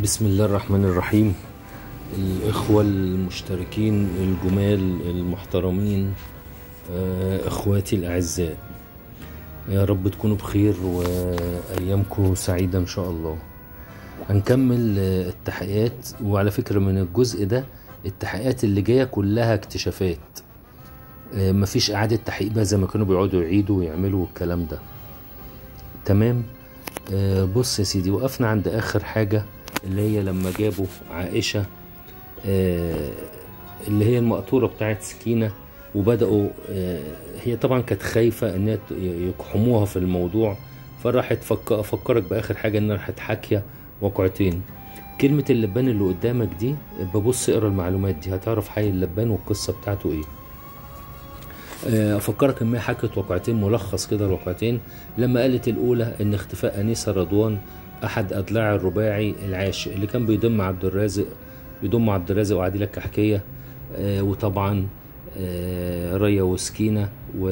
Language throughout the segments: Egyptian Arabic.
بسم الله الرحمن الرحيم الإخوة المشتركين الجمال المحترمين آه، إخواتي الأعزاء يا رب تكونوا بخير وأيامكم سعيدة إن شاء الله هنكمل آه، التحقيقات وعلى فكرة من الجزء ده التحقيقات اللي جاية كلها اكتشافات آه، مفيش إعادة تحقيق بقى زي ما كانوا بيقعدوا يعيدوا ويعملوا الكلام ده تمام آه، بص يا سيدي وقفنا عند آخر حاجة اللي هي لما جابوا عائشة آه، اللي هي المقطورة بتاعت سكينة وبدأوا آه، هي طبعا كانت خايفة ان هي ت- يقحموها في الموضوع فراحت فك... افكرك باخر حاجة ان راحت حاكية واقعتين كلمة اللبان اللي قدامك دي ببص اقرا المعلومات دي هتعرف حي اللبان والقصة بتاعته ايه آه، افكرك ان هي حكت واقعتين ملخص كده الواقعتين لما قالت الاولى ان اختفاء انيسه رضوان احد اضلاع الرباعي العاشق اللي كان بيضم عبد الرازق بيضم عبد الرازق وعديله الكحكيه آه، وطبعا آه، ريا وسكينه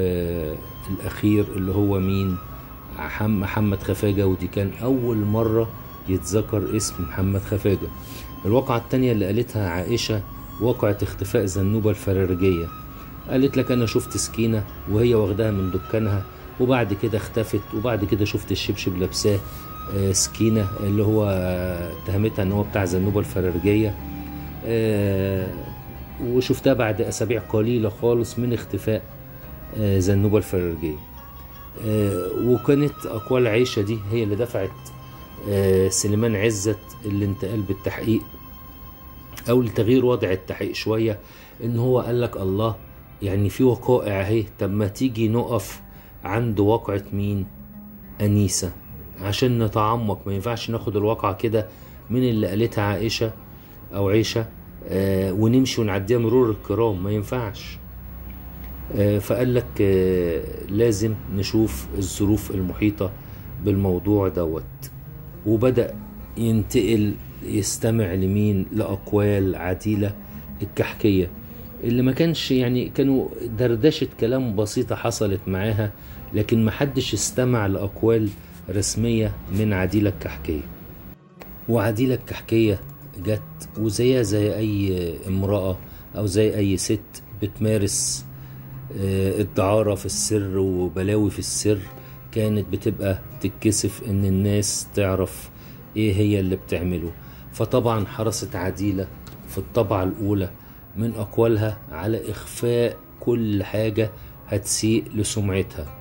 والاخير اللي هو مين حم- محمد خفاجه ودي كان اول مره يتذكر اسم محمد خفاجه الواقعه التانية اللي قالتها عائشه واقعة اختفاء زنوبة الفرارجية قالت لك انا شفت سكينه وهي واخداها من دكانها وبعد كده اختفت وبعد كده شفت الشبشب لابساه آه، سكينه اللي هو آه، اتهمتها ان هو بتاع زنوبه الفرارجيه آه، وشفتها بعد اسابيع قليله خالص من اختفاء آه، زنوبه الفرارجيه آه، وكانت اقوال عيشه دي هي اللي دفعت آه، سليمان عزت الانتقال بالتحقيق او لتغيير وضع التحقيق شويه ان هو قال لك الله يعني في وقائع اهي طب ما تيجي نقف عند واقعة مين انيسة عشان نتعمق ما ينفعش ناخد الواقعة كده من اللي قالتها عائشة او عيشة آه ونمشي ونعديها مرور الكرام ما ينفعش آه فقال لك آه لازم نشوف الظروف المحيطة بالموضوع دوت وبدأ ينتقل يستمع لمين لأقوال عديلة الكحكية اللي ما كانش يعني كانوا دردشة كلام بسيطة حصلت معاها لكن ما حدش استمع لأقوال رسمية من عديلة الكحكية وعديلة الكحكية جت وزيها زي أي امرأة أو زي أي ست بتمارس آه، الدعارة في السر وبلاوي في السر كانت بتبقى تتكسف ان الناس تعرف ايه هي اللي بتعمله فطبعا حرصت عديلة في الطبعة الاولى من اقوالها على اخفاء كل حاجة هتسيء لسمعتها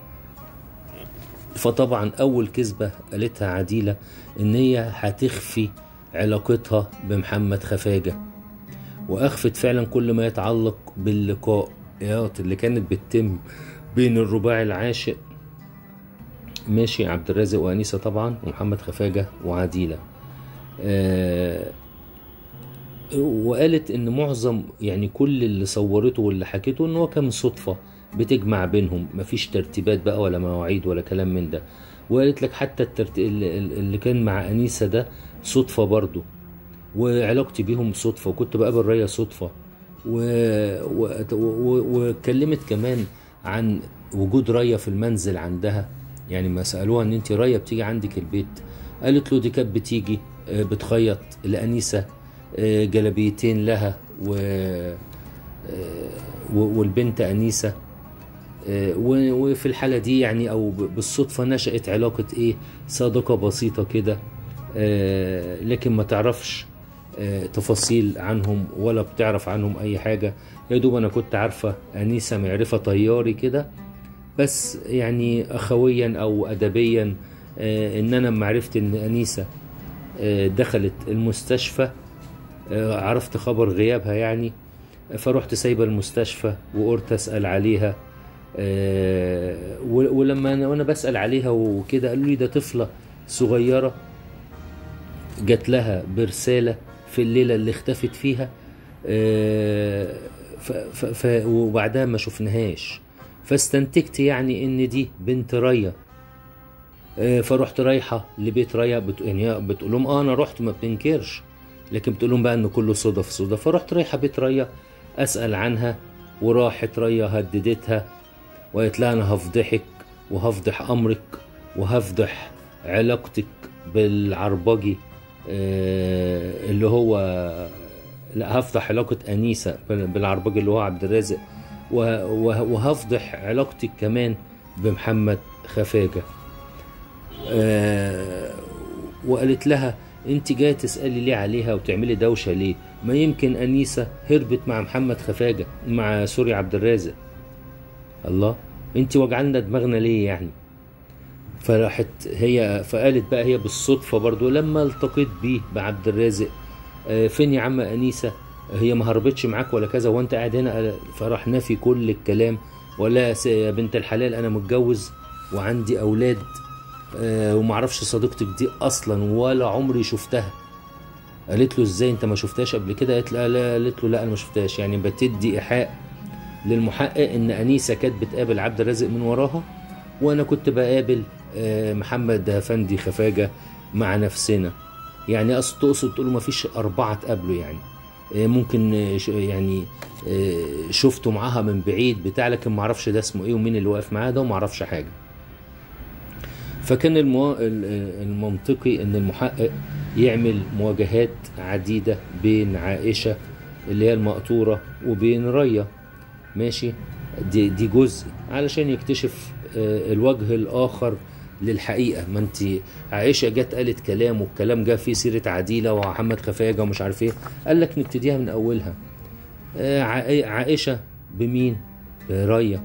فطبعا اول كذبة قالتها عديلة ان هي هتخفي علاقتها بمحمد خفاجة واخفت فعلا كل ما يتعلق باللقاءات اللي كانت بتتم بين الرباعي العاشق ماشي عبد الرازق وانيسه طبعا ومحمد خفاجه وعديله آه وقالت ان معظم يعني كل اللي صورته واللي حكيته ان هو كان صدفه بتجمع بينهم مفيش ترتيبات بقى ولا مواعيد ولا كلام من ده وقالت لك حتى الترتيب اللي كان مع انيسه ده صدفه برضه وعلاقتي بيهم صدفة وكنت بقابل ريا صدفة و... و... و... واتكلمت كمان عن وجود ريا في المنزل عندها يعني ما سألوها ان انت ريا بتيجي عندك البيت قالت له دي كانت بتيجي آه، بتخيط لأنيسة آه، جلبيتين لها و... آه، و- والبنت أنيسة آه، و- وفي الحالة دي يعني أو ب- بالصدفة نشأت علاقة إيه صداقة بسيطة كده آه، لكن ما تعرفش آه، تفاصيل عنهم ولا بتعرف عنهم أي حاجة يا دوب أنا كنت عارفة أنيسة معرفة طياري كده بس يعني أخويا أو أدبيا آه، إن أنا لما عرفت إن أنيسة آه، دخلت المستشفى آه، عرفت خبر غيابها يعني فرحت سايبه المستشفى وقلت اسال عليها آه، و- ولما انا وانا بسال عليها وكده قالوا لي ده طفله صغيره جات لها برساله في الليله اللي اختفت فيها آه، ف ف ف وبعدها ما شفناهاش فاستنتجت يعني ان دي بنت ريا آه، فرحت رايحه لبيت ريا بت... يعني هي بتقول لهم اه انا رحت ما بتنكرش لكن بتقول لهم بقى ان كله صدف صدف فرحت رايحه بيت ريا اسال عنها وراحت ريا هددتها وقالت لها انا هفضحك وهفضح امرك وهفضح علاقتك بالعربجي آه، اللي هو لا هفضح علاقة أنيسة بالعرباج اللي هو عبد الرازق و- و- وهفضح علاقتك كمان بمحمد خفاجة آه، وقالت لها انت جايه تسالي ليه عليها وتعملي دوشه ليه ما يمكن انيسه هربت مع محمد خفاجه مع سوري عبد الرازق الله انت وجعلنا دماغنا ليه يعني فراحت هي فقالت بقى هي بالصدفه برضو لما التقيت بيه بعبد الرازق آه، فين يا عم انيسه هي ما هربتش معاك ولا كذا وانت قاعد هنا قال- فراح نافي كل الكلام ولا يا س- يا بنت الحلال انا متجوز وعندي اولاد آه، ومعرفش صديقتك دي اصلا ولا عمري شفتها قالت له ازاي انت ما شفتهاش قبل كده قالت لا لا قالت له لا انا ما شفتهاش يعني بتدي ايحاء للمحقق ان انيسه كانت بتقابل عبد الرازق من وراها وانا كنت بقابل آه، محمد افندي خفاجه مع نفسنا يعني اصل تقصد تقول ما فيش اربعه تقابلوا يعني آه، ممكن آه، ش- يعني آه، شفته معاها من بعيد بتاع لكن ما اعرفش ده اسمه ايه ومين اللي واقف معاه ده وما اعرفش حاجه فكان المو... ال- المنطقي ان المحقق يعمل مواجهات عديده بين عائشه اللي هي المقطوره وبين ريا ماشي دي دي جزء علشان يكتشف آه، الوجه الاخر للحقيقه ما انت عائشه جت قالت كلام والكلام جه فيه سيره عديله ومحمد خفاجه ومش عارف ايه قال لك نبتديها من اولها آه، عا- عائشه بمين بريا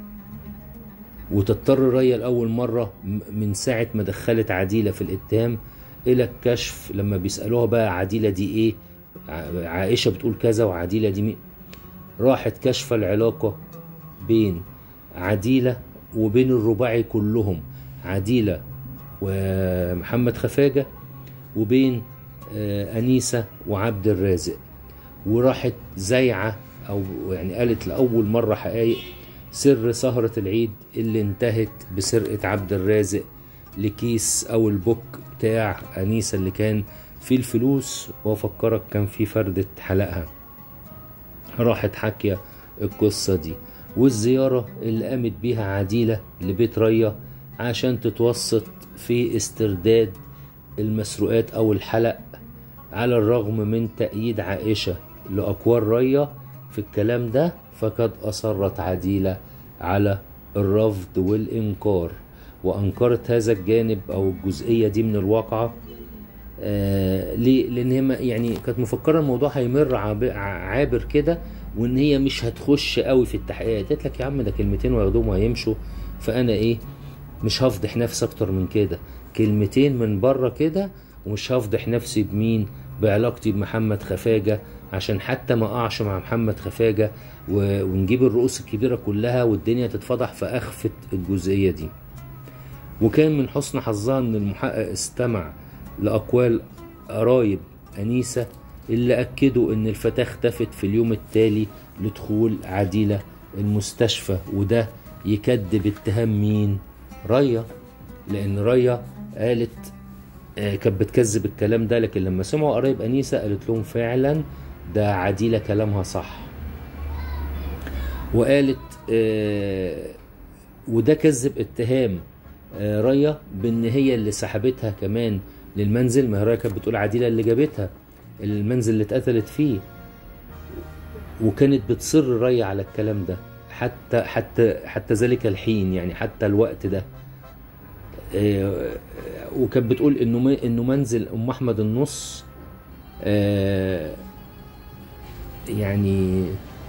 وتضطر ريا لأول مرة م- من ساعة ما دخلت عديلة في الاتهام إلى الكشف لما بيسألوها بقى عديلة دي إيه ع- عائشة بتقول كذا وعديلة دي مين راحت كشف العلاقة بين عديلة وبين الرباعي كلهم عديلة ومحمد خفاجة وبين آه، أنيسة وعبد الرازق وراحت زايعة أو يعني قالت لأول مرة حقائق سر سهرة العيد اللي انتهت بسرقة عبد الرازق لكيس أو البوك بتاع أنيسة اللي كان فيه الفلوس وأفكرك كان فيه فردة حلقها راحت حاكية القصة دي والزيارة اللي قامت بيها عديلة لبيت ريا عشان تتوسط في استرداد المسروقات أو الحلق على الرغم من تأييد عائشة لأقوال ريا في الكلام ده فقد أصرت عديلة على الرفض والإنكار وأنكرت هذا الجانب أو الجزئية دي من الواقعة آه ليه؟ لأن هي ما- يعني كانت مفكرة الموضوع هيمر عاب- عابر كده وإن هي مش هتخش قوي في التحقيقات قالت لك يا عم ده كلمتين وياخدوهم وهيمشوا فأنا إيه مش هفضح نفسي أكتر من كده كلمتين من بره كده ومش هفضح نفسي بمين بعلاقتي بمحمد خفاجة عشان حتى ما اقعش مع محمد خفاجة و- ونجيب الرؤوس الكبيرة كلها والدنيا تتفضح فأخفت الجزئية دي وكان من حسن حظها ان المحقق استمع لأقوال قرايب أنيسة اللي أكدوا ان الفتاة اختفت في اليوم التالي لدخول عديلة المستشفى وده يكذب اتهام مين ريا لأن ريا قالت آه، كانت بتكذب الكلام ده لكن لما سمعوا قرايب أنيسة قالت لهم فعلا ده عديلة كلامها صح وقالت آه، وده كذب اتهام آه، ريا بان هي اللي سحبتها كمان للمنزل ما هي ريا كانت بتقول عديلة اللي جابتها المنزل اللي اتقتلت فيه وكانت بتصر ريا على الكلام ده حتى حتى حتى ذلك الحين يعني حتى الوقت ده آه، وكانت بتقول انه م- انه منزل ام احمد النص آه، يعني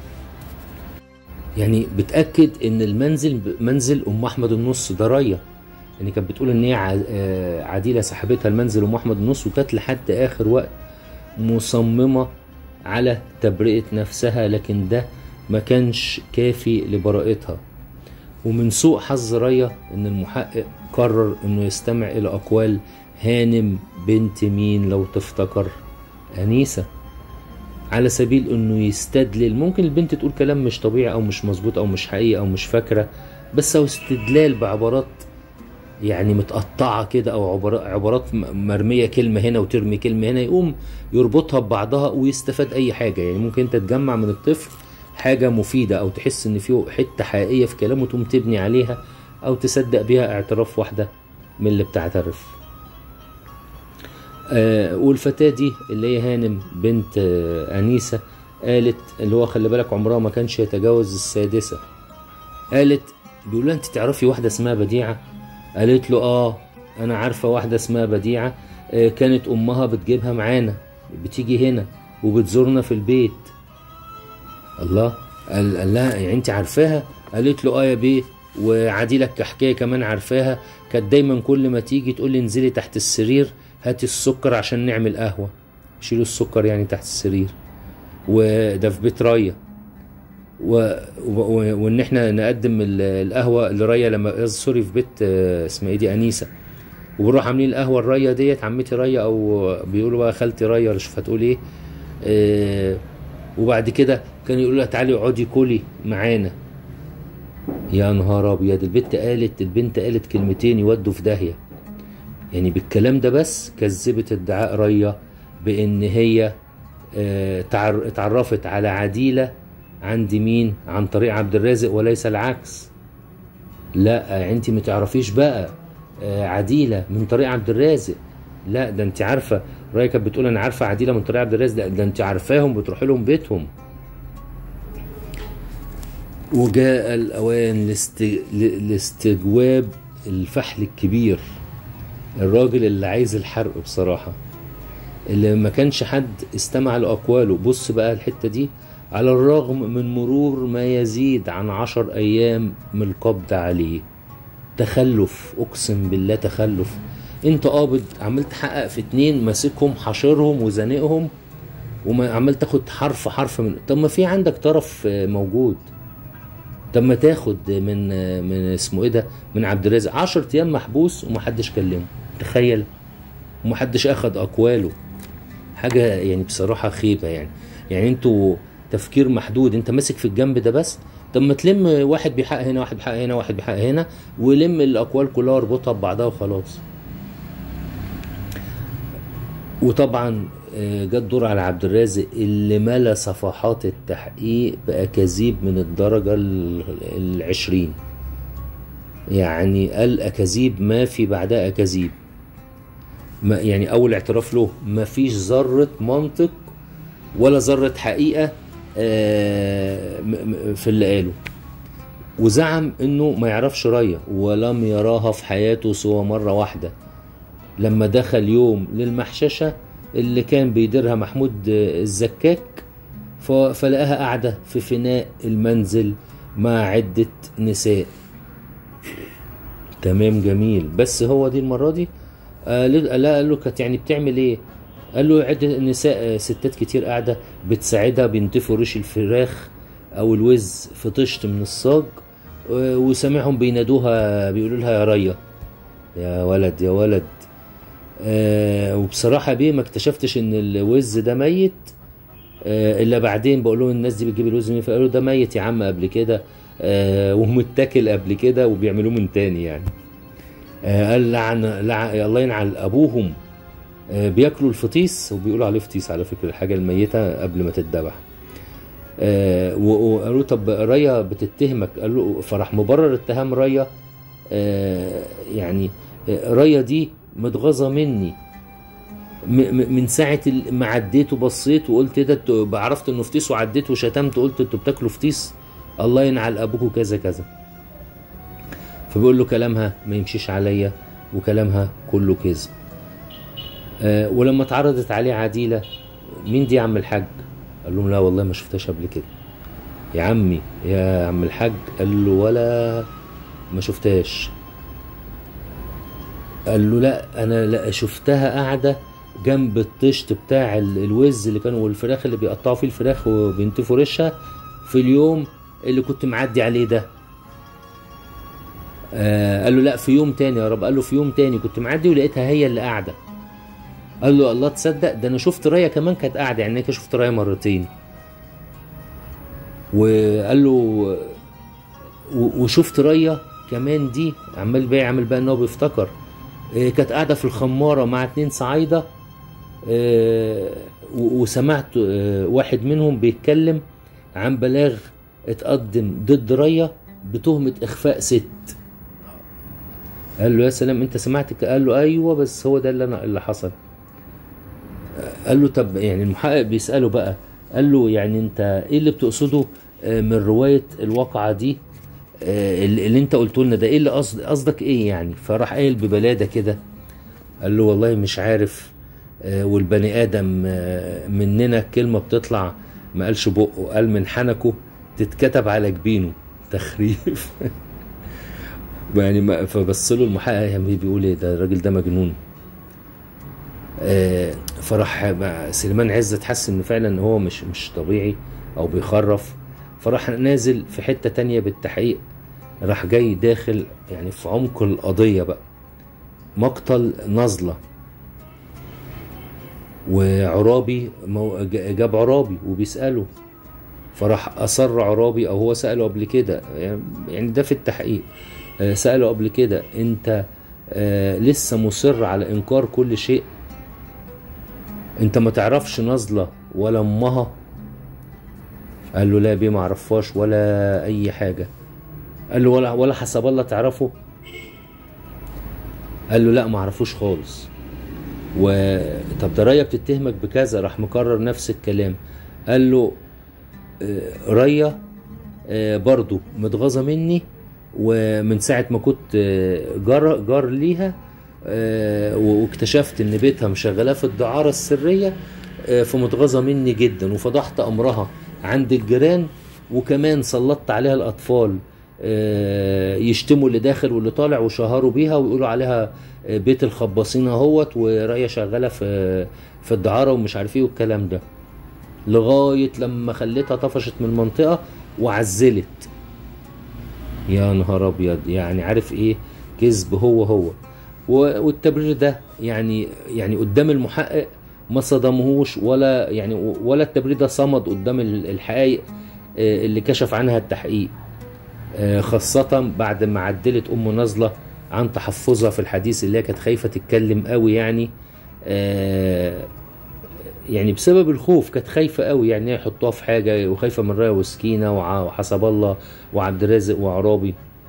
يعني بتاكد ان المنزل منزل ام احمد النص ده ريا يعني كانت بتقول ان هي ع- آه، عديله سحبتها المنزل ام احمد النص وكانت لحد اخر وقت مصممه على تبرئه نفسها لكن ده ما كانش كافي لبراءتها ومن سوء حظ ريا ان المحقق قرر انه يستمع الى اقوال هانم بنت مين لو تفتكر انيسه على سبيل انه يستدلل ممكن البنت تقول كلام مش طبيعي او مش مظبوط او مش حقيقي او مش فاكره بس هو استدلال بعبارات يعني متقطعه كده او عبارات عبارات م- مرميه كلمه هنا وترمي كلمه هنا يقوم يربطها ببعضها ويستفاد اي حاجه يعني ممكن انت تجمع من الطفل حاجه مفيده او تحس ان فيه حته حقيقيه في كلامه تقوم تبني عليها او تصدق بيها اعتراف واحده من اللي بتعترف آه والفتاة دي اللي هي هانم بنت آه أنيسة قالت اللي هو خلي بالك عمرها ما كانش يتجاوز السادسة قالت بيقول لها انت تعرفي واحدة اسمها بديعة قالت له اه انا عارفة واحدة اسمها بديعة آه كانت امها بتجيبها معانا بتيجي هنا وبتزورنا في البيت الله قال, قال لها يعني انت عارفاها قالت له اه يا بيه وعديلة الكحكاية كمان عارفاها كانت دايما كل ما تيجي تقول لي انزلي تحت السرير هاتي السكر عشان نعمل قهوة شيلوا السكر يعني تحت السرير وده في بيت رايا و... و... وان احنا نقدم ال- القهوه لرايا لما سوري في بيت آه، اسمها ايه دي انيسه وبنروح عاملين القهوه الرايه ديت عمتي رايه او بيقولوا بقى خالتي رايه ولا شوف هتقول ايه آه، وبعد كده كان يقولوا لها تعالي اقعدي كلي معانا يا نهار ابيض البنت قالت البنت قالت كلمتين يودوا في داهيه يعني بالكلام ده بس كذبت ادعاء ريا بان هي آه، تعر- اتعرفت على عديله عند مين عن طريق عبد الرازق وليس العكس لا انت ما تعرفيش بقى آه، عديله من طريق عبد الرازق لا ده انت عارفه رايه كانت بتقول انا عارفه عديله من طريق عبد الرازق ده, ده انت عارفاهم بتروح لهم بيتهم وجاء الاوان لاست... ل- لاستجواب الفحل الكبير الراجل اللي عايز الحرق بصراحه اللي ما كانش حد استمع لأقواله بص بقى الحتة دي على الرغم من مرور ما يزيد عن عشر أيام من القبض عليه تخلف أقسم بالله تخلف انت قابض عمال تحقق في اتنين ماسكهم حاشرهم وزانقهم وعمال تاخد حرف حرف من طب ما في عندك طرف آه، موجود طب ما تاخد من آه، من اسمه ايه ده من عبد الرازق 10 ايام محبوس ومحدش كلمه تخيل ومحدش اخد اقواله حاجه يعني بصراحه خيبه يعني يعني انتوا تفكير محدود انت ماسك في الجنب ده بس طب ما تلم واحد بيحقق هنا واحد بيحقق هنا واحد بيحقق هنا ولم الاقوال كلها واربطها ببعضها وخلاص وطبعا آه، جت دور على عبد الرازق اللي ملا صفحات التحقيق باكاذيب من الدرجه ال- العشرين يعني قال اكاذيب ما في بعدها اكاذيب ما يعني اول اعتراف له ما فيش ذره منطق ولا ذره حقيقه آه، م- م- في اللي قاله وزعم انه ما يعرفش ريا ولم يراها في حياته سوى مره واحده لما دخل يوم للمحششه اللي كان بيديرها محمود آه، الزكاك ف- فلقاها قاعده في فناء المنزل مع عده نساء تمام جميل بس هو دي المره دي آه لا لا، قال له كانت يعني بتعمل ايه قال له عدة نساء آه، ستات كتير قاعدة بتساعدها بينتفوا ريش الفراخ أو الوز في طشت من الصاج آه، وسامعهم بينادوها بيقولوا لها يا ريا يا ولد يا ولد آه وبصراحة بيه ما اكتشفتش إن الوز ده ميت آه إلا بعدين بقول لهم الناس دي بتجيب الوز منين فقالوا ده ميت يا عم قبل كده آه ومتاكل قبل كده وبيعملوه من تاني يعني آه، قال لعن لعن الله ينعل ابوهم آه، بياكلوا الفطيس وبيقولوا عليه فطيس على فكره الحاجه الميته قبل ما تتذبح آه، و- وقالوا طب ريا بتتهمك قال له فراح مبرر اتهام ريا آه، يعني آه، ريا دي متغاظه مني م- م- من ساعة ال- ما عديت وبصيت وقلت ده انتوا- عرفت انه فطيس وعديت وشتمت وقلت انتوا بتاكلوا فطيس الله ينعل ابوكوا كذا كذا فبيقول له كلامها ما يمشيش عليا وكلامها كله كذب آه ولما اتعرضت عليه عديلة مين دي يا عم الحاج قال لهم لا والله ما شفتهاش قبل كده يا عمي يا عم الحاج قال له ولا ما شفتهاش قال له لا انا لا شفتها قاعده جنب الطشت بتاع ال- الوز اللي كانوا والفراخ اللي بيقطعوا فيه الفراخ وبينتفوا ريشها في اليوم اللي كنت معدي عليه ده آه قال له لا في يوم تاني يا رب قال له في يوم تاني كنت معدي ولقيتها هي اللي قاعده قال له الله تصدق ده انا شفت رايه كمان كانت قاعده يعني انا شفت رايه مرتين وقال له و- وشفت رايه كمان دي عمال بقى عامل بقى ان هو بيفتكر آه، كانت قاعده في الخماره مع اتنين صعايده آه، و- وسمعت آه، واحد منهم بيتكلم عن بلاغ اتقدم ضد ريا بتهمه اخفاء ست قال له يا سلام انت سمعت ك- قال له ايوه بس هو ده اللي انا اللي حصل قال له طب يعني المحقق بيساله بقى قال له يعني انت ايه اللي بتقصده آه، من روايه الواقعه دي آه، اللي اللي انت قلته لنا ده ايه اللي قصد قصدك ايه يعني فراح قايل ببلاده كده قال له والله مش عارف آه، والبني ادم آه، مننا كلمه بتطلع ما قالش بقه قال من حنكه تتكتب على جبينه تخريف يعني ما فبص له المحقق يعني بيقول ايه ده الراجل ده مجنون آه، فراح بقى سليمان عزت حس ان فعلا هو مش مش طبيعي او بيخرف فراح نازل في حته تانية بالتحقيق راح جاي داخل يعني في عمق القضيه بقى مقتل نزله وعرابي مو- ج- جاب عرابي وبيساله فراح اصر عرابي او هو ساله قبل كده يعني ده في التحقيق آه، ساله قبل كده انت آه، لسه مصر على انكار كل شيء انت ما تعرفش نزله ولا امها قال له لا بيه ما اعرفهاش ولا اي حاجه قال له ولا ولا حسب الله تعرفه قال له لا ما اعرفوش خالص و طب ده ريا بتتهمك بكذا راح مكرر نفس الكلام قال له آه، ريا آه، برضو متغاظه مني ومن ساعه ما كنت آه، جار جار ليها آه، واكتشفت ان بيتها مشغلاه في الدعاره السريه آه، فمتغاظه مني جدا وفضحت امرها عند الجيران وكمان سلطت عليها الاطفال آه، يشتموا اللي داخل واللي طالع وشهروا بيها ويقولوا عليها آه، بيت الخباصين اهوت ورايه شغاله في في الدعاره ومش عارف ايه والكلام ده لغايه لما خليتها طفشت من المنطقه وعزلت يا نهار ابيض يعني عارف ايه كذب هو هو و- والتبرير ده يعني يعني قدام المحقق ما صدمهوش ولا يعني ولا التبرير ده صمد قدام ال- الحقائق آه، اللي كشف عنها التحقيق آه، خاصة بعد ما عدلت أم نازلة عن تحفظها في الحديث اللي هي كانت خايفة تتكلم قوي يعني آه، يعني بسبب الخوف كانت خايفة قوي يعني هي يحطوها في حاجة وخايفة من راية وسكينة وع- وحسب الله وعبد الرازق وعرابي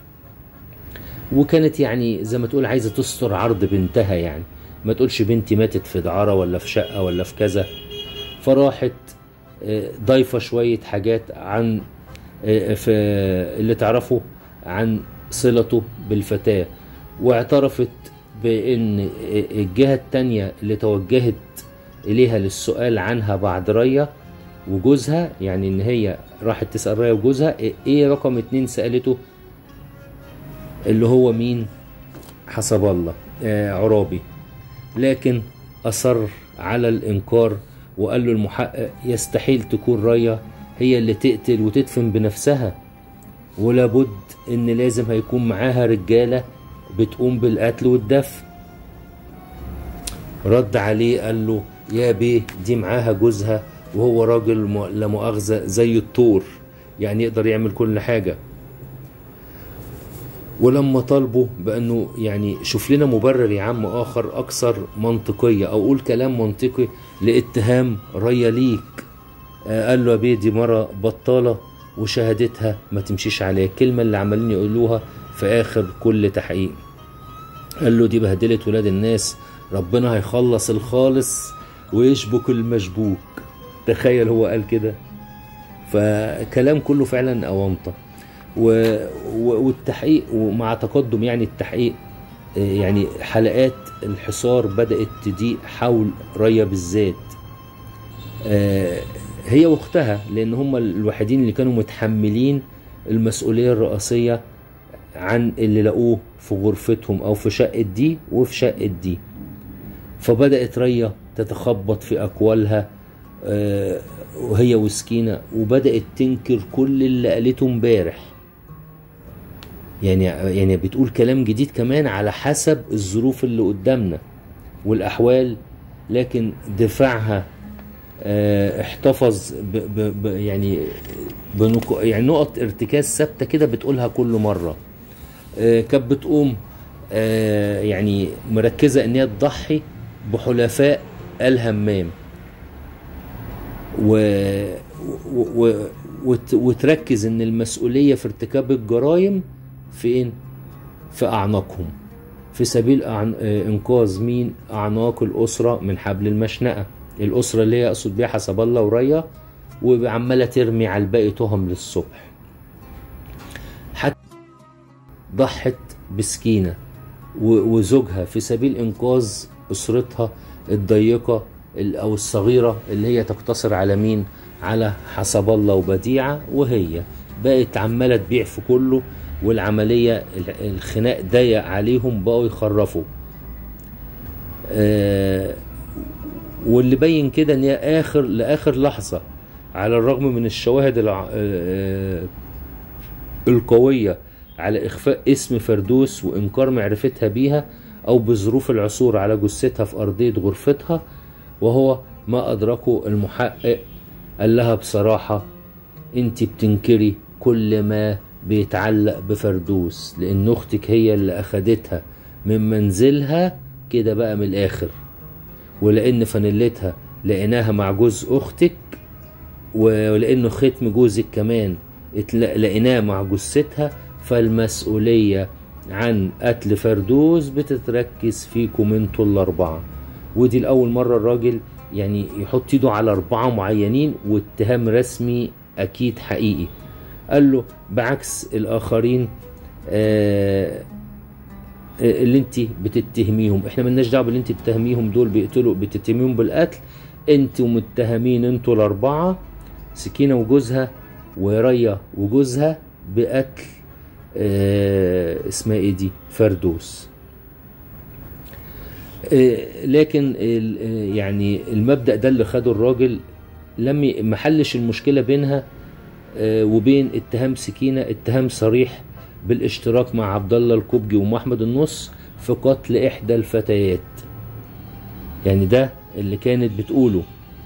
وكانت يعني زي ما تقول عايزة تستر عرض بنتها يعني ما تقولش بنتي ماتت في دعارة ولا في شقة ولا في كذا فراحت آه، ضايفة شوية حاجات عن آه، في اللي تعرفه عن صلته بالفتاة واعترفت بأن الجهة التانية اللي توجهت إليها للسؤال عنها بعد ريا وجوزها يعني إن هي راحت تسأل ريا وجوزها إيه رقم اتنين سألته اللي هو مين حسب الله آه عرابي لكن أصر على الإنكار وقال له المحقق يستحيل تكون ريا هي اللي تقتل وتدفن بنفسها ولا بد ان لازم هيكون معاها رجالة بتقوم بالقتل والدفن رد عليه قال له يا بيه دي معاها جوزها وهو راجل م- لا مؤاخذة زي الطور يعني يقدر يعمل كل حاجة ولما طالبوا بانه يعني شوف لنا مبرر يا عم اخر اكثر منطقيه او قول كلام منطقي لاتهام ريا ليك آه، قال له يا بيه دي مره بطاله وشهادتها ما تمشيش عليها الكلمه اللي عمالين يقولوها في اخر كل تحقيق قال له دي بهدلت ولاد الناس ربنا هيخلص الخالص ويشبك المشبوك تخيل هو قال كده فكلام كله فعلا اونطه و... و... والتحقيق ومع تقدم يعني التحقيق آه، يعني حلقات الحصار بدأت تضيق حول ريا بالذات آه، هي واختها لان هم الوحيدين اللي كانوا متحملين المسؤولية الرئاسية عن اللي لقوه في غرفتهم او في شقة دي وفي شقة دي فبدأت ريا تتخبط في أقوالها آه، وهي وسكينة وبدأت تنكر كل اللي قالته امبارح يعني يعني بتقول كلام جديد كمان على حسب الظروف اللي قدامنا والأحوال لكن دفاعها آه، احتفظ ب ب ب يعني بنق... يعني نقط ارتكاز ثابته كده بتقولها كل مره آه، كانت بتقوم آه، يعني مركزه ان هي تضحي بحلفاء الهمام و... و... و... وت... وتركز ان المسؤوليه في ارتكاب الجرائم فين في اعناقهم في سبيل أعن... آه، انقاذ مين اعناق الاسره من حبل المشنقه الاسره اللي هي اقصد بيها حسب الله وريا وعماله ترمي على الباقي تهم للصبح حتى ضحت بسكينه و- وزوجها في سبيل انقاذ اسرتها الضيقه ال- او الصغيره اللي هي تقتصر على مين على حسب الله وبديعه وهي بقت عماله تبيع في كله والعمليه ال- الخناق ضيق عليهم بقوا يخرفوا آه، واللي بين كده ان هي اخر لاخر لحظه على الرغم من الشواهد الع... آه، القويه على اخفاء اسم فردوس وانكار معرفتها بيها او بظروف العثور على جثتها في ارضيه غرفتها وهو ما ادركه المحقق قال لها بصراحه انت بتنكري كل ما بيتعلق بفردوس لان اختك هي اللي اخدتها من منزلها كده بقى من الاخر ولان فانيلتها لقيناها مع جوز اختك ولانه ختم جوزك كمان اتلا- لقيناه مع جثتها فالمسؤولية عن قتل فردوس بتتركز فيكم انتوا الاربعة ودي الاول مرة الراجل يعني يحط ايده على اربعة معينين واتهام رسمي اكيد حقيقي قال له بعكس الاخرين آه اللي انت بتتهميهم احنا ملناش دعوه باللي انت بتتهميهم دول بيقتلوا بتتهميهم بالقتل انتوا متهمين انتوا الاربعه سكينه وجوزها وريا وجوزها بقتل آه اسمها ايه دي فردوس آه لكن ال- آه، يعني المبدأ ده اللي خده الراجل لم ي- محلش المشكلة بينها آه، وبين اتهام سكينة اتهام صريح بالاشتراك مع عبد الله الكوبجي ومحمد النص في قتل احدى الفتيات يعني ده اللي كانت بتقوله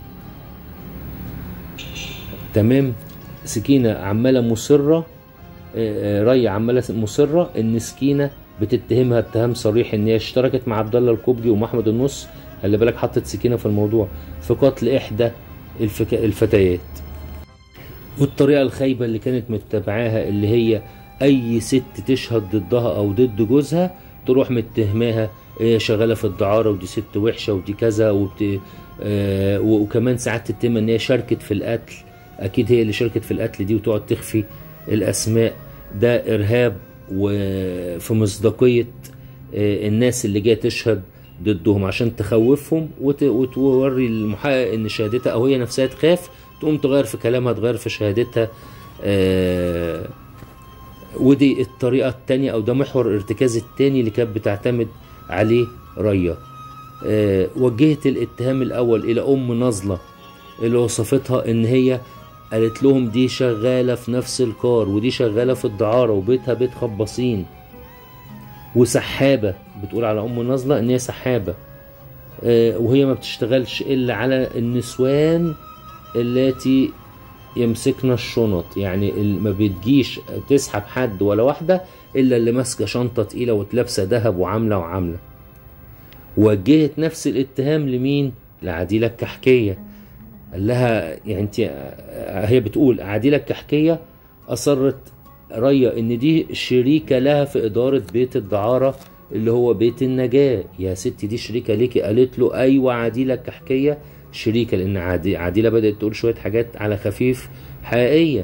تمام سكينة عمالة مصرة آه، آه، ري عمالة مصرة ان سكينة بتتهمها اتهام صريح ان هي اشتركت مع عبد الله الكوبجي ومحمد النص خلي بالك حطت سكينة في الموضوع في قتل احدى الفك... الفتيات والطريقة الخايبة اللي كانت متبعاها اللي هي أي ست تشهد ضدها أو ضد جوزها تروح متهماها إيه شغالة في الدعارة ودي ست وحشة ودي كذا وبت... آه وكمان ساعات تتهم إن هي شاركت في القتل أكيد هي اللي شاركت في القتل دي وتقعد تخفي الأسماء ده إرهاب وفي مصداقية آه الناس اللي جاية تشهد ضدهم عشان تخوفهم وت... وتوري المحقق ان شهادتها او هي نفسها تخاف تقوم تغير في كلامها تغير في شهادتها آه ودي الطريقة التانية او ده محور الارتكاز التاني اللي كانت بتعتمد عليه ريا آه وجهت الاتهام الاول الى ام نظلة اللي وصفتها ان هي قالت لهم دي شغالة في نفس الكار ودي شغالة في الدعارة وبيتها بيت خباصين وسحابة بتقول على ام نظلة ان هي سحابة آه وهي ما بتشتغلش الا على النسوان التي يمسكنا الشنط يعني ال- ما بتجيش تسحب حد ولا واحدة الا اللي ماسكة شنطة تقيلة وتلابسة ذهب وعاملة وعاملة وجهت نفس الاتهام لمين لعديلة الكحكية قال لها يعني انت هي بتقول عديلة الكحكية اصرت ريا ان دي شريكة لها في ادارة بيت الدعارة اللي هو بيت النجاة يا ستي دي شريكة ليكي قالت له ايوه عديلة الكحكية شريكة لان عدي عديلة بدأت تقول شوية حاجات على خفيف حقيقية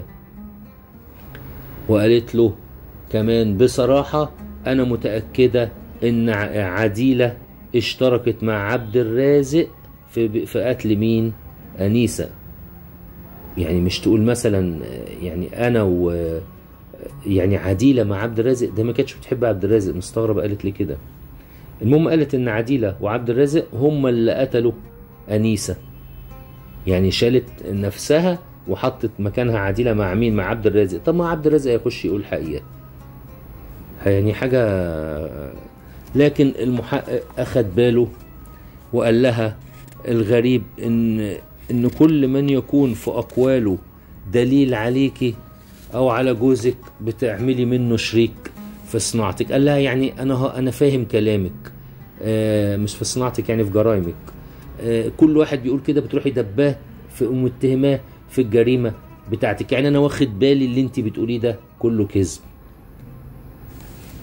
وقالت له كمان بصراحة انا متأكدة ان ع- عديلة اشتركت مع عبد الرازق في في قتل مين انيسة يعني مش تقول مثلا يعني انا و يعني عديله مع عبد الرازق ده ما كانتش بتحب عبد الرازق مستغربه قالت لي كده المهم قالت ان عديله وعبد الرازق هم اللي قتلوا انيسه يعني شالت نفسها وحطت مكانها عديله مع مين مع عبد الرازق طب ما عبد الرازق يخش يقول حقيقه يعني حاجه لكن المحقق اخد باله وقال لها الغريب ان ان كل من يكون في اقواله دليل عليكي او على جوزك بتعملي منه شريك في صناعتك قال لها يعني انا ه- انا فاهم كلامك آه مش في صناعتك يعني في جرايمك آه كل واحد بيقول كده بتروحي دباه في متهماه في الجريمه بتاعتك يعني انا واخد بالي اللي انت بتقوليه ده كله كذب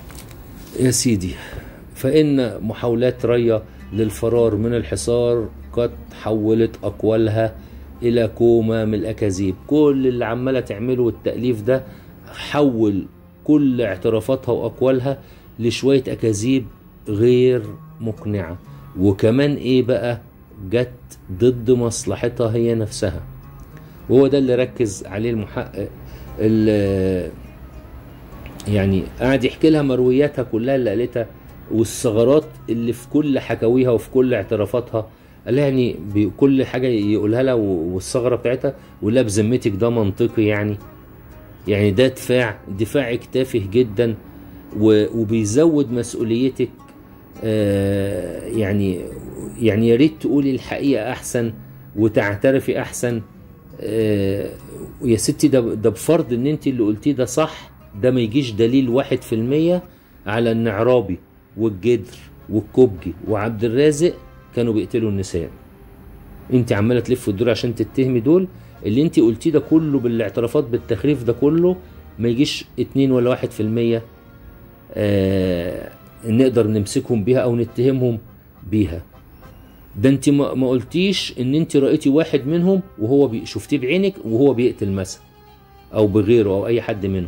يا سيدي فإن محاولات ريا للفرار من الحصار قد حولت أقوالها إلى كومة من الأكاذيب كل اللي عمالة تعمله التأليف ده حول كل اعترافاتها وأقوالها لشوية أكاذيب غير مقنعة وكمان إيه بقى جت ضد مصلحتها هي نفسها وهو ده اللي ركز عليه المحقق اللي يعني قاعد يحكي لها مروياتها كلها اللي قالتها والثغرات اللي في كل حكاويها وفي كل اعترافاتها قال لها يعني بكل حاجه يقولها لها والثغره بتاعتها ولا بذمتك ده منطقي يعني يعني ده دفاع دفاعك تافه جدا وبيزود مسؤوليتك آه يعني يعني يا ريت تقولي الحقيقه احسن وتعترفي احسن آه يا ستي ده ده بفرض ان انت اللي قلتيه ده صح ده ما يجيش دليل واحد في المية على ان عرابي والجدر والكبجي وعبد الرازق كانوا بيقتلوا النساء انت عماله تلف وتدور عشان تتهمي دول اللي انت قلتيه ده كله بالاعترافات بالتخريف ده كله ما يجيش اتنين ولا واحد في المية آه نقدر نمسكهم بيها او نتهمهم بيها ده انت ما ما قلتيش ان انت رأيتي واحد منهم وهو بي شفتيه بعينك وهو بيقتل مثلا او بغيره او اي حد منهم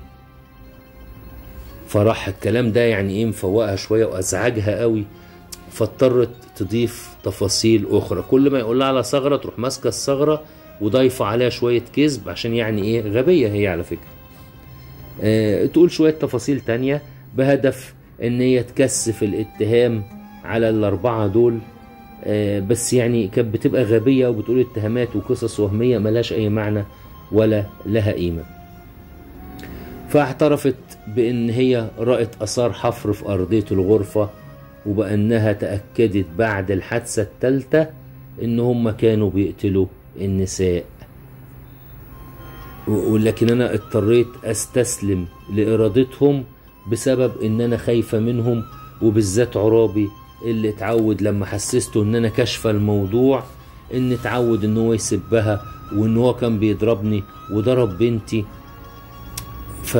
فراح الكلام ده يعني ايه مفوقها شويه وازعجها قوي فاضطرت تضيف تفاصيل اخرى كل ما يقول لها على ثغره تروح ماسكه الثغره وضايفه عليها شويه كذب عشان يعني ايه غبيه هي على فكره آه تقول شويه تفاصيل تانية بهدف ان هي تكثف الاتهام على الاربعه دول آه بس يعني كانت بتبقى غبيه وبتقول اتهامات وقصص وهميه ملهاش اي معنى ولا لها قيمه فاعترفت بان هي رأت اثار حفر في ارضيه الغرفه وبانها تاكدت بعد الحادثه الثالثه ان هم كانوا بيقتلوا النساء ولكن انا اضطريت استسلم لارادتهم بسبب ان انا خايفه منهم وبالذات عرابي اللي اتعود لما حسسته ان انا كاشفه الموضوع ان اتعود ان هو يسبها وان هو كان بيضربني وضرب بنتي ف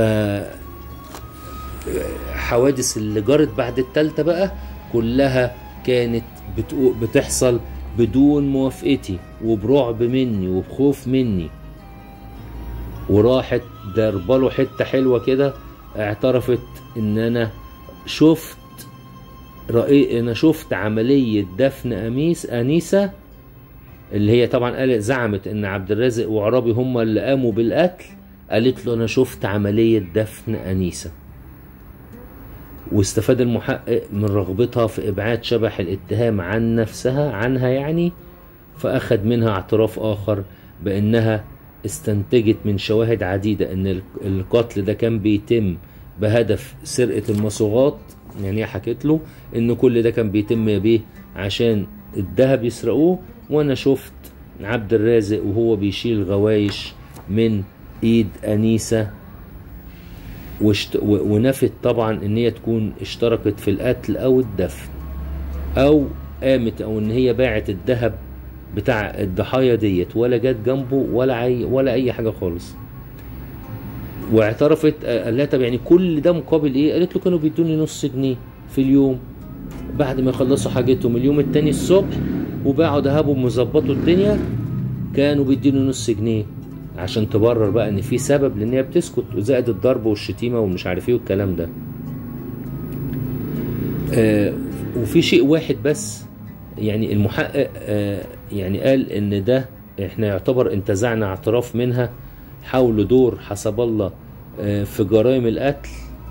حوادث اللي جرت بعد التالتة بقى كلها كانت بتقو بتحصل بدون موافقتي وبرعب مني وبخوف مني وراحت ضربله حته حلوه كده اعترفت ان انا شفت رأي انا شفت عمليه دفن اميس انيسه اللي هي طبعا قالت زعمت ان عبد الرازق وعرابي هم اللي قاموا بالقتل قالت له انا شفت عمليه دفن انيسه واستفاد المحقق من رغبتها في ابعاد شبح الاتهام عن نفسها عنها يعني فاخذ منها اعتراف اخر بانها استنتجت من شواهد عديدة ان القتل ده كان بيتم بهدف سرقة المصاغات يعني هي حكت له ان كل ده كان بيتم بيه عشان الذهب يسرقوه وانا شفت عبد الرازق وهو بيشيل غوايش من ايد انيسة وشت... ونفت طبعا ان هي تكون اشتركت في القتل او الدفن او قامت او ان هي باعت الذهب بتاع الضحايا ديت ولا جت جنبه ولا عي ولا اي حاجه خالص واعترفت قال لها طب يعني كل ده مقابل ايه قالت له كانوا بيدوني نص جنيه في اليوم بعد ما يخلصوا حاجتهم اليوم التاني الصبح وباعوا ذهبهم وظبطوا الدنيا كانوا بيديني نص جنيه عشان تبرر بقى ان في سبب لان هي بتسكت وزائد الضرب والشتيمه ومش عارف ايه والكلام ده آه وفي شيء واحد بس يعني المحقق آه يعني قال ان ده احنا يعتبر انتزعنا اعتراف منها حول دور حسب الله آه في جرائم القتل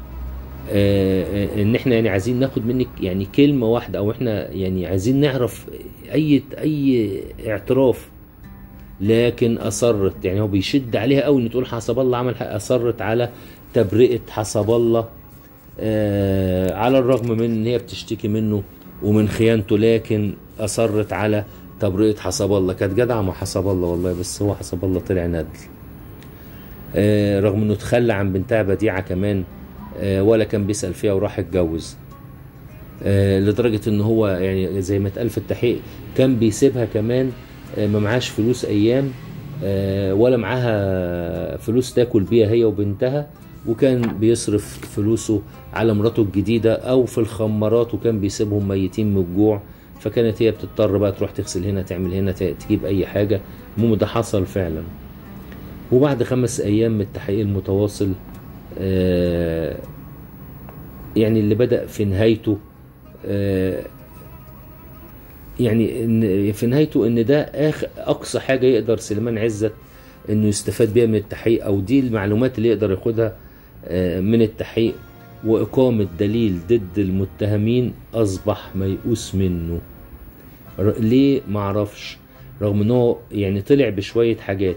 آه ان احنا يعني عايزين ناخد منك يعني كلمه واحده او احنا يعني عايزين نعرف اي اي اعتراف لكن اصرت يعني هو بيشد عليها قوي ان تقول حسب الله عمل حق اصرت على تبرئه حسب الله آه على الرغم من ان هي بتشتكي منه ومن خيانته لكن اصرت على تبرئه حسب الله كانت جدعه مع حسب الله والله بس هو حسب الله طلع ندل آه رغم انه تخلى عن بنتها بديعه كمان آه ولا كان بيسال فيها وراح اتجوز آه لدرجه ان هو يعني زي ما اتقال في التحقيق كان بيسيبها كمان آه ما معاش فلوس ايام آه ولا معاها فلوس تاكل بيها هي وبنتها وكان بيصرف فلوسه على مراته الجديدة أو في الخمارات وكان بيسيبهم ميتين من الجوع فكانت هي بتضطر بقى تروح تغسل هنا تعمل هنا ت- تجيب اي حاجه المهم ده حصل فعلا وبعد خمس ايام من التحقيق المتواصل آه، يعني اللي بدأ في نهايته آه، يعني إن في نهايته ان ده آخر اقصى حاجه يقدر سليمان عزت انه يستفاد بيها من التحقيق او دي المعلومات اللي يقدر ياخدها آه، من التحقيق واقامه دليل ضد المتهمين اصبح ميؤوس منه ر- ليه معرفش رغم ان هو يعني طلع بشويه حاجات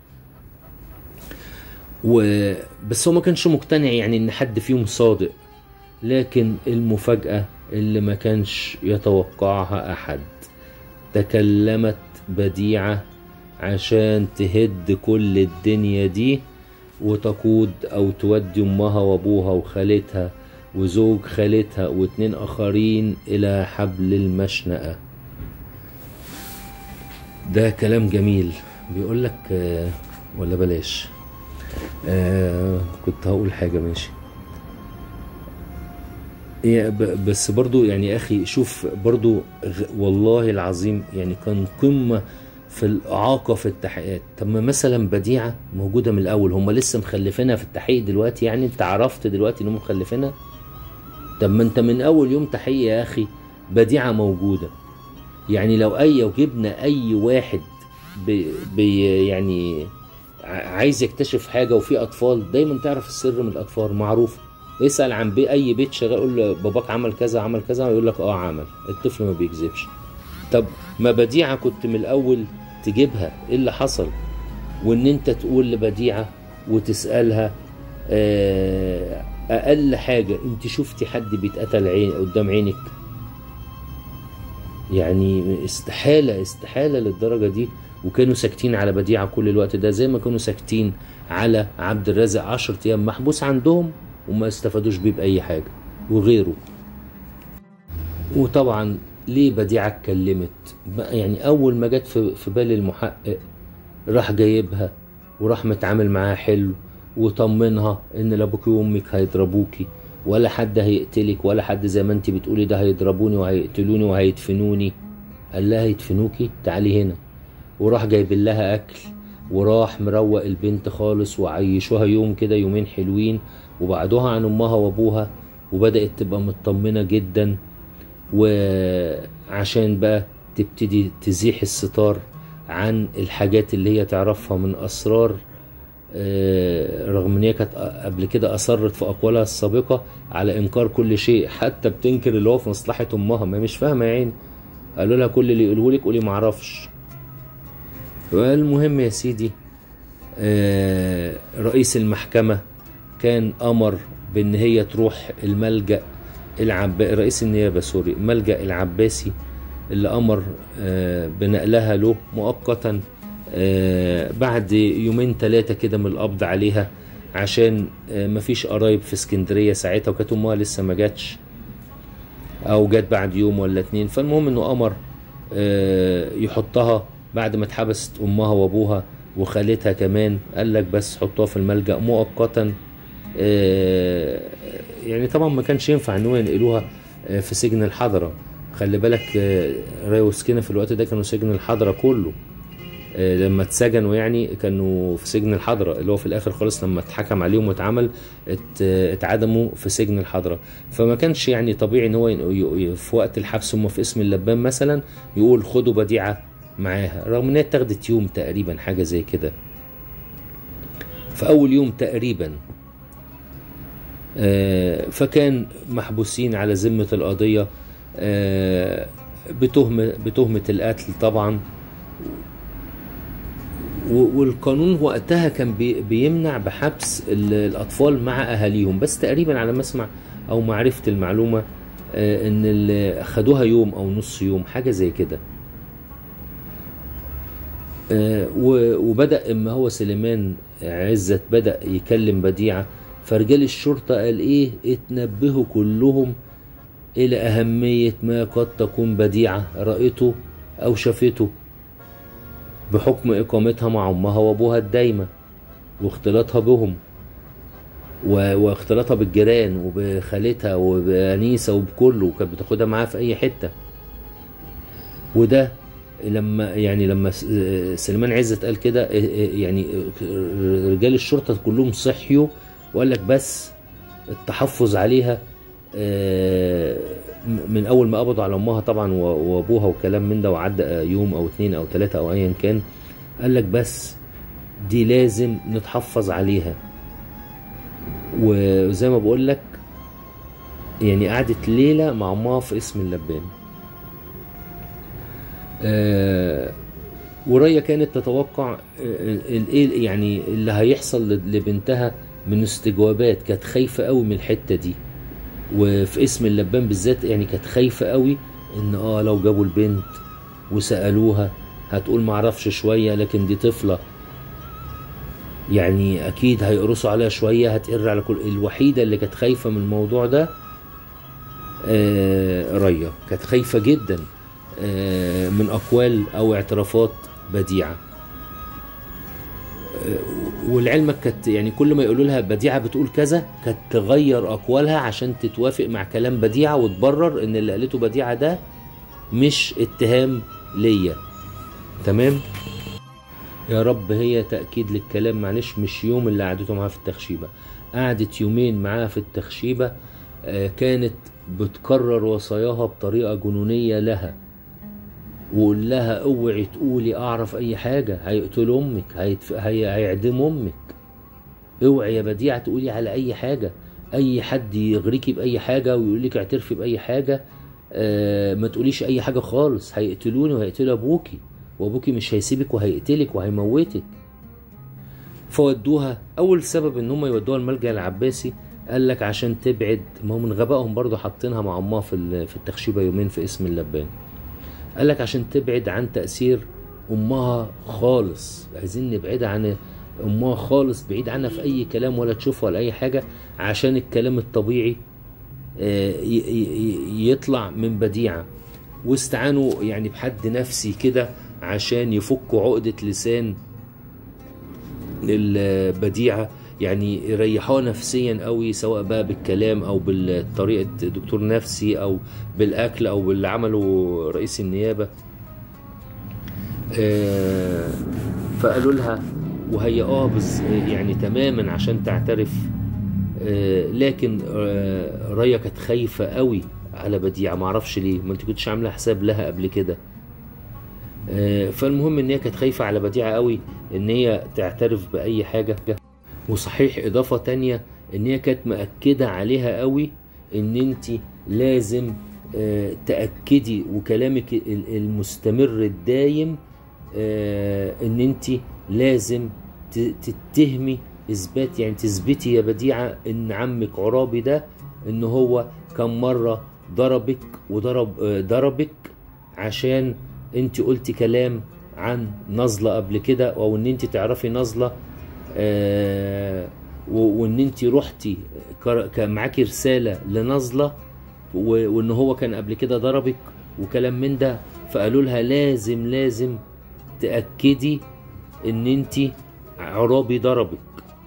و بس هو ما كانش مقتنع يعني ان حد فيهم صادق لكن المفاجأة اللي ما كانش يتوقعها أحد تكلمت بديعة عشان تهد كل الدنيا دي وتقود أو تودي أمها وأبوها وخالتها وزوج خالتها واتنين آخرين إلى حبل المشنقة ده كلام جميل بيقول لك آه، ولا بلاش آه كنت هقول حاجة ماشي يا ب- بس برضو يعني يا اخي شوف برضو غ- والله العظيم يعني كان قمة في الإعاقة في التحقيقات طب ما مثلا بديعة موجودة من الأول هم لسه مخلفينها في التحقيق دلوقتي يعني أنت عرفت دلوقتي إنهم مخلفينها طب ما أنت من أول يوم تحقيق يا أخي بديعة موجودة يعني لو أي لو جبنا أي واحد بي بي يعني ع- عايز يكتشف حاجة وفي أطفال دايما تعرف السر من الأطفال معروف اسأل عن بي أي بيت شغال قول له باباك عمل كذا عمل كذا يقول لك اه عمل الطفل ما بيكذبش طب ما بديعة كنت من الأول تجيبها ايه اللي حصل وان انت تقول لبديعة وتسألها آه، اقل حاجة انت شفتي حد بيتقتل عين قدام عينك يعني استحالة استحالة للدرجة دي وكانوا ساكتين على بديعة كل الوقت ده زي ما كانوا ساكتين على عبد الرازق عشرة أيام محبوس عندهم وما استفادوش بيه بأي حاجة وغيره وطبعا ليه بديعة اتكلمت بقى يعني أول ما جت في في بال المحقق راح جايبها وراح متعامل معاها حلو وطمنها ان لا ابوكي وامك هيضربوكي ولا حد هيقتلك ولا حد زي ما انت بتقولي ده هيضربوني وهيقتلوني وهيدفنوني قال لها يدفنوكي تعالي هنا وراح جايب لها اكل وراح مروق البنت خالص وعيشوها يوم كده يومين حلوين وبعدوها عن امها وابوها وبدات تبقى مطمنه جدا وعشان بقى تبتدي تزيح الستار عن الحاجات اللي هي تعرفها من اسرار آه، رغم ان هي كانت قبل كده اصرت في اقوالها السابقه على انكار كل شيء حتى بتنكر اللي هو في مصلحه امها ما هي مش فاهمه يا عيني قالوا لها كل اللي يقوله لك قولي ما اعرفش المهم يا سيدي آه، رئيس المحكمه كان امر بان هي تروح الملجا العب رئيس النيابه سوري ملجا العباسي اللي امر آه، بنقلها له مؤقتا آه، بعد يومين ثلاثه كده من القبض عليها عشان آه، مفيش قرايب في اسكندريه ساعتها وكانت امها لسه ما جاتش او جت بعد يوم ولا اتنين فالمهم انه امر آه، يحطها بعد ما اتحبست امها وابوها وخالتها كمان قال لك بس حطوها في الملجأ مؤقتا آه، يعني طبعا ما كانش ينفع ان هو ينقلوها آه، في سجن الحضرة خلي بالك آه، راي وسكينة في الوقت ده كانوا سجن الحضرة كله آه، لما اتسجنوا يعني كانوا في سجن الحضرة اللي هو في الاخر خالص لما اتحكم عليهم واتعمل ات- اتعدموا في سجن الحضرة فما كانش يعني طبيعي ان هو ين- ي- ي- في وقت الحبس هم في اسم اللبان مثلا يقول خدوا بديعة معاها رغم ان هي اتاخدت يوم تقريبا حاجة زي كده في اول يوم تقريبا آه، فكان محبوسين على ذمة القضية آه، بتهمة بتهمة القتل طبعا و- والقانون وقتها كان بي- بيمنع بحبس ال- الأطفال مع أهاليهم بس تقريبا على ما أسمع أو معرفة المعلومة آه، إن اللي خدوها يوم أو نص يوم حاجة زي كده آه، و- وبدأ اما هو سليمان عزت بدأ يكلم بديعة فرجال الشرطة قال ايه اتنبهوا كلهم الى اهمية ما قد تكون بديعة رأته او شافته بحكم اقامتها مع امها وابوها الدايمة واختلاطها بهم و- واختلاطها بالجيران وبخالتها وبأنيسة وبكله وكانت بتاخدها معاها في اي حتة وده لما يعني لما س- سليمان عزت قال كده يعني رجال الشرطه كلهم صحيوا وقال لك بس التحفظ عليها آه، من اول ما قبضوا على امها طبعا و- وابوها وكلام من ده وعدى يوم او اتنين او تلاته او ايا كان قال لك بس دي لازم نتحفظ عليها وزي ما بقول لك يعني قعدت ليله مع امها في اسم اللبان آه، وريا كانت تتوقع آه، الايه يعني اللي هيحصل لبنتها من استجوابات كانت خايفه قوي من الحته دي وفي اسم اللبان بالذات يعني كانت خايفه قوي ان اه لو جابوا البنت وسالوها هتقول معرفش شويه لكن دي طفله يعني اكيد هيقرصوا عليها شويه هتقر على كل الوحيده اللي كانت خايفه من الموضوع ده آه ريا كانت خايفه جدا آه من اقوال او اعترافات بديعه آه، ولعلمك كانت يعني كل ما يقولوا لها بديعه بتقول كذا كانت تغير اقوالها عشان تتوافق مع كلام بديعه وتبرر ان اللي قالته بديعه ده مش اتهام ليا تمام يا رب هي تأكيد للكلام معلش مش يوم اللي قعدته معاها في التخشيبة قعدت يومين معاها في التخشيبة آه، كانت بتكرر وصاياها بطريقة جنونية لها وقول لها اوعي تقولي اعرف اي حاجة هيقتلوا امك هيتف... هي... هيعدموا امك اوعي يا بديعة تقولي على اي حاجة اي حد يغريكي باي حاجة ويقول لك اعترفي باي حاجة آه ما تقوليش اي حاجة خالص هيقتلوني وهيقتلوا ابوكي وابوكي مش هيسيبك وهيقتلك وهيموتك فودوها اول سبب ان هم يودوها الملجأ العباسي قال لك عشان تبعد ما هو من غبائهم برضه حاطينها مع امها في ال- في التخشيبه يومين في اسم اللبان قال لك عشان تبعد عن تاثير امها خالص عايزين نبعدها عن امها خالص بعيد عنها في اي كلام ولا تشوفها ولا اي حاجه عشان الكلام الطبيعي آه، ي- ي- يطلع من بديعه واستعانوا يعني بحد نفسي كده عشان يفكوا عقده لسان البديعه يعني يريحوها نفسيا قوي سواء بقى بالكلام او بالطريقه دكتور نفسي او بالاكل او باللي عمله رئيس النيابه آه، فقالوا لها وهي اه بس يعني تماما عشان تعترف آه، لكن آه، ريا كانت خايفه قوي على بديعه معرفش ليه ما انت كنتش عامله حساب لها قبل كده آه، فالمهم ان هي كانت خايفه على بديعه قوي ان هي تعترف باي حاجه وصحيح اضافه تانية ان هي كانت مأكده عليها قوي ان انت لازم آه، تأكدي وكلامك ال- المستمر الدايم آه، ان انت لازم ت- تتهمي اثبات يعني تثبتي يا بديعه ان عمك عرابي ده ان هو كم مره ضربك وضرب آه، ضربك عشان انت قلتي كلام عن نظله قبل كده او ان انت تعرفي نظله آه، و- وان انت رحتي كر- كان معاكي رساله لنظله و- وان هو كان قبل كده ضربك وكلام من ده فقالوا لها لازم لازم تاكدي ان انت عرابي ضربك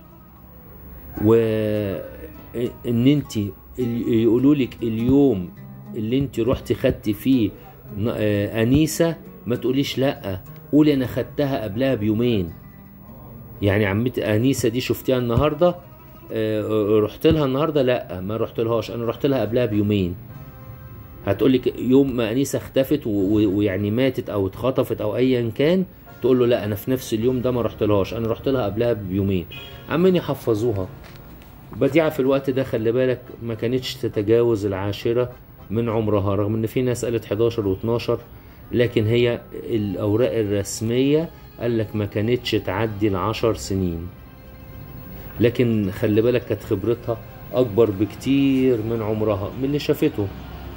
وان انت يقولوا لك اليوم اللي انت رحتي خدتي فيه ن- آه، انيسه ما تقوليش لا قولي انا خدتها قبلها بيومين يعني عمتي انيسه دي شفتيها النهارده آه، رحت لها النهارده لا ما رحت لهاش انا رحت لها قبلها بيومين هتقول لك يوم ما انيسه اختفت و- و- ويعني ماتت او اتخطفت او ايا كان تقول له لا انا في نفس اليوم ده ما رحت لهاش انا رحت لها قبلها بيومين عمالين يحفظوها بديعة في الوقت ده خلي بالك ما كانتش تتجاوز العاشرة من عمرها رغم ان في ناس قالت 11 و12 لكن هي الاوراق الرسمية قال لك ما كانتش تعدي العشر سنين لكن خلي بالك كانت خبرتها اكبر بكتير من عمرها من اللي شافته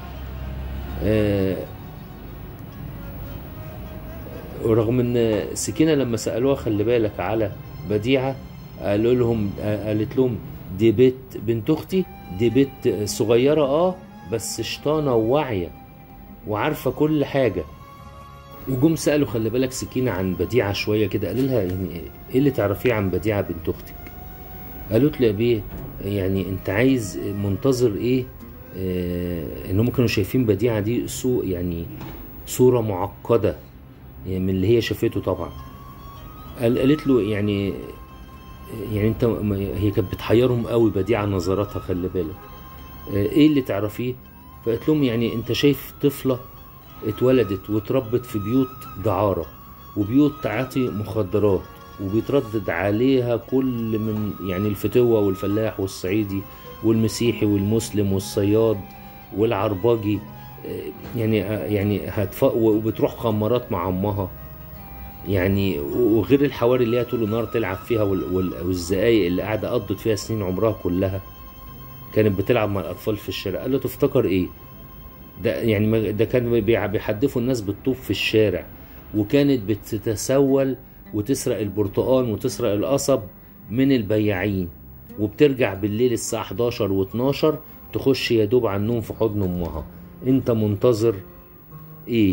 آه رغم ان سكينه لما سالوها خلي بالك على بديعه قالوا لهم قالت لهم دي بنت بنت اختي دي بنت صغيره اه بس شطانه وواعيه وعارفه كل حاجه وجم سالوا خلي بالك سكينه عن بديعه شويه كده قالوا لها يعني ايه اللي تعرفيه عن بديعه بنت اختك قالت له يا بيه يعني انت عايز منتظر ايه آه ان هم كانوا شايفين بديعه دي سوء يعني صورة معقدة يعني من اللي هي شافته طبعا قال قالت له يعني يعني انت ما- هي كانت بتحيرهم قوي بديعة نظراتها خلي بالك آه، ايه اللي تعرفيه فقالت لهم يعني انت شايف طفلة اتولدت واتربت في بيوت دعارة وبيوت تعاطي مخدرات وبيتردد عليها كل من يعني الفتوة والفلاح والصعيدي والمسيحي والمسلم والصياد والعرباجي آه، يعني آه، يعني هتف... وبتروح خمارات مع امها يعني وغير الحواري اللي هي طول النهار تلعب فيها وال... وال... والزقايق اللي قاعده قضت فيها سنين عمرها كلها كانت بتلعب مع الاطفال في الشارع قال له تفتكر ايه ده يعني ما- ده كان بيع- بيحدفوا الناس بالطوب في الشارع وكانت بتتسول وتسرق البرتقال وتسرق القصب من البياعين وبترجع بالليل الساعة 11 و12 تخش يا دوب على النوم في حضن امها انت منتظر ايه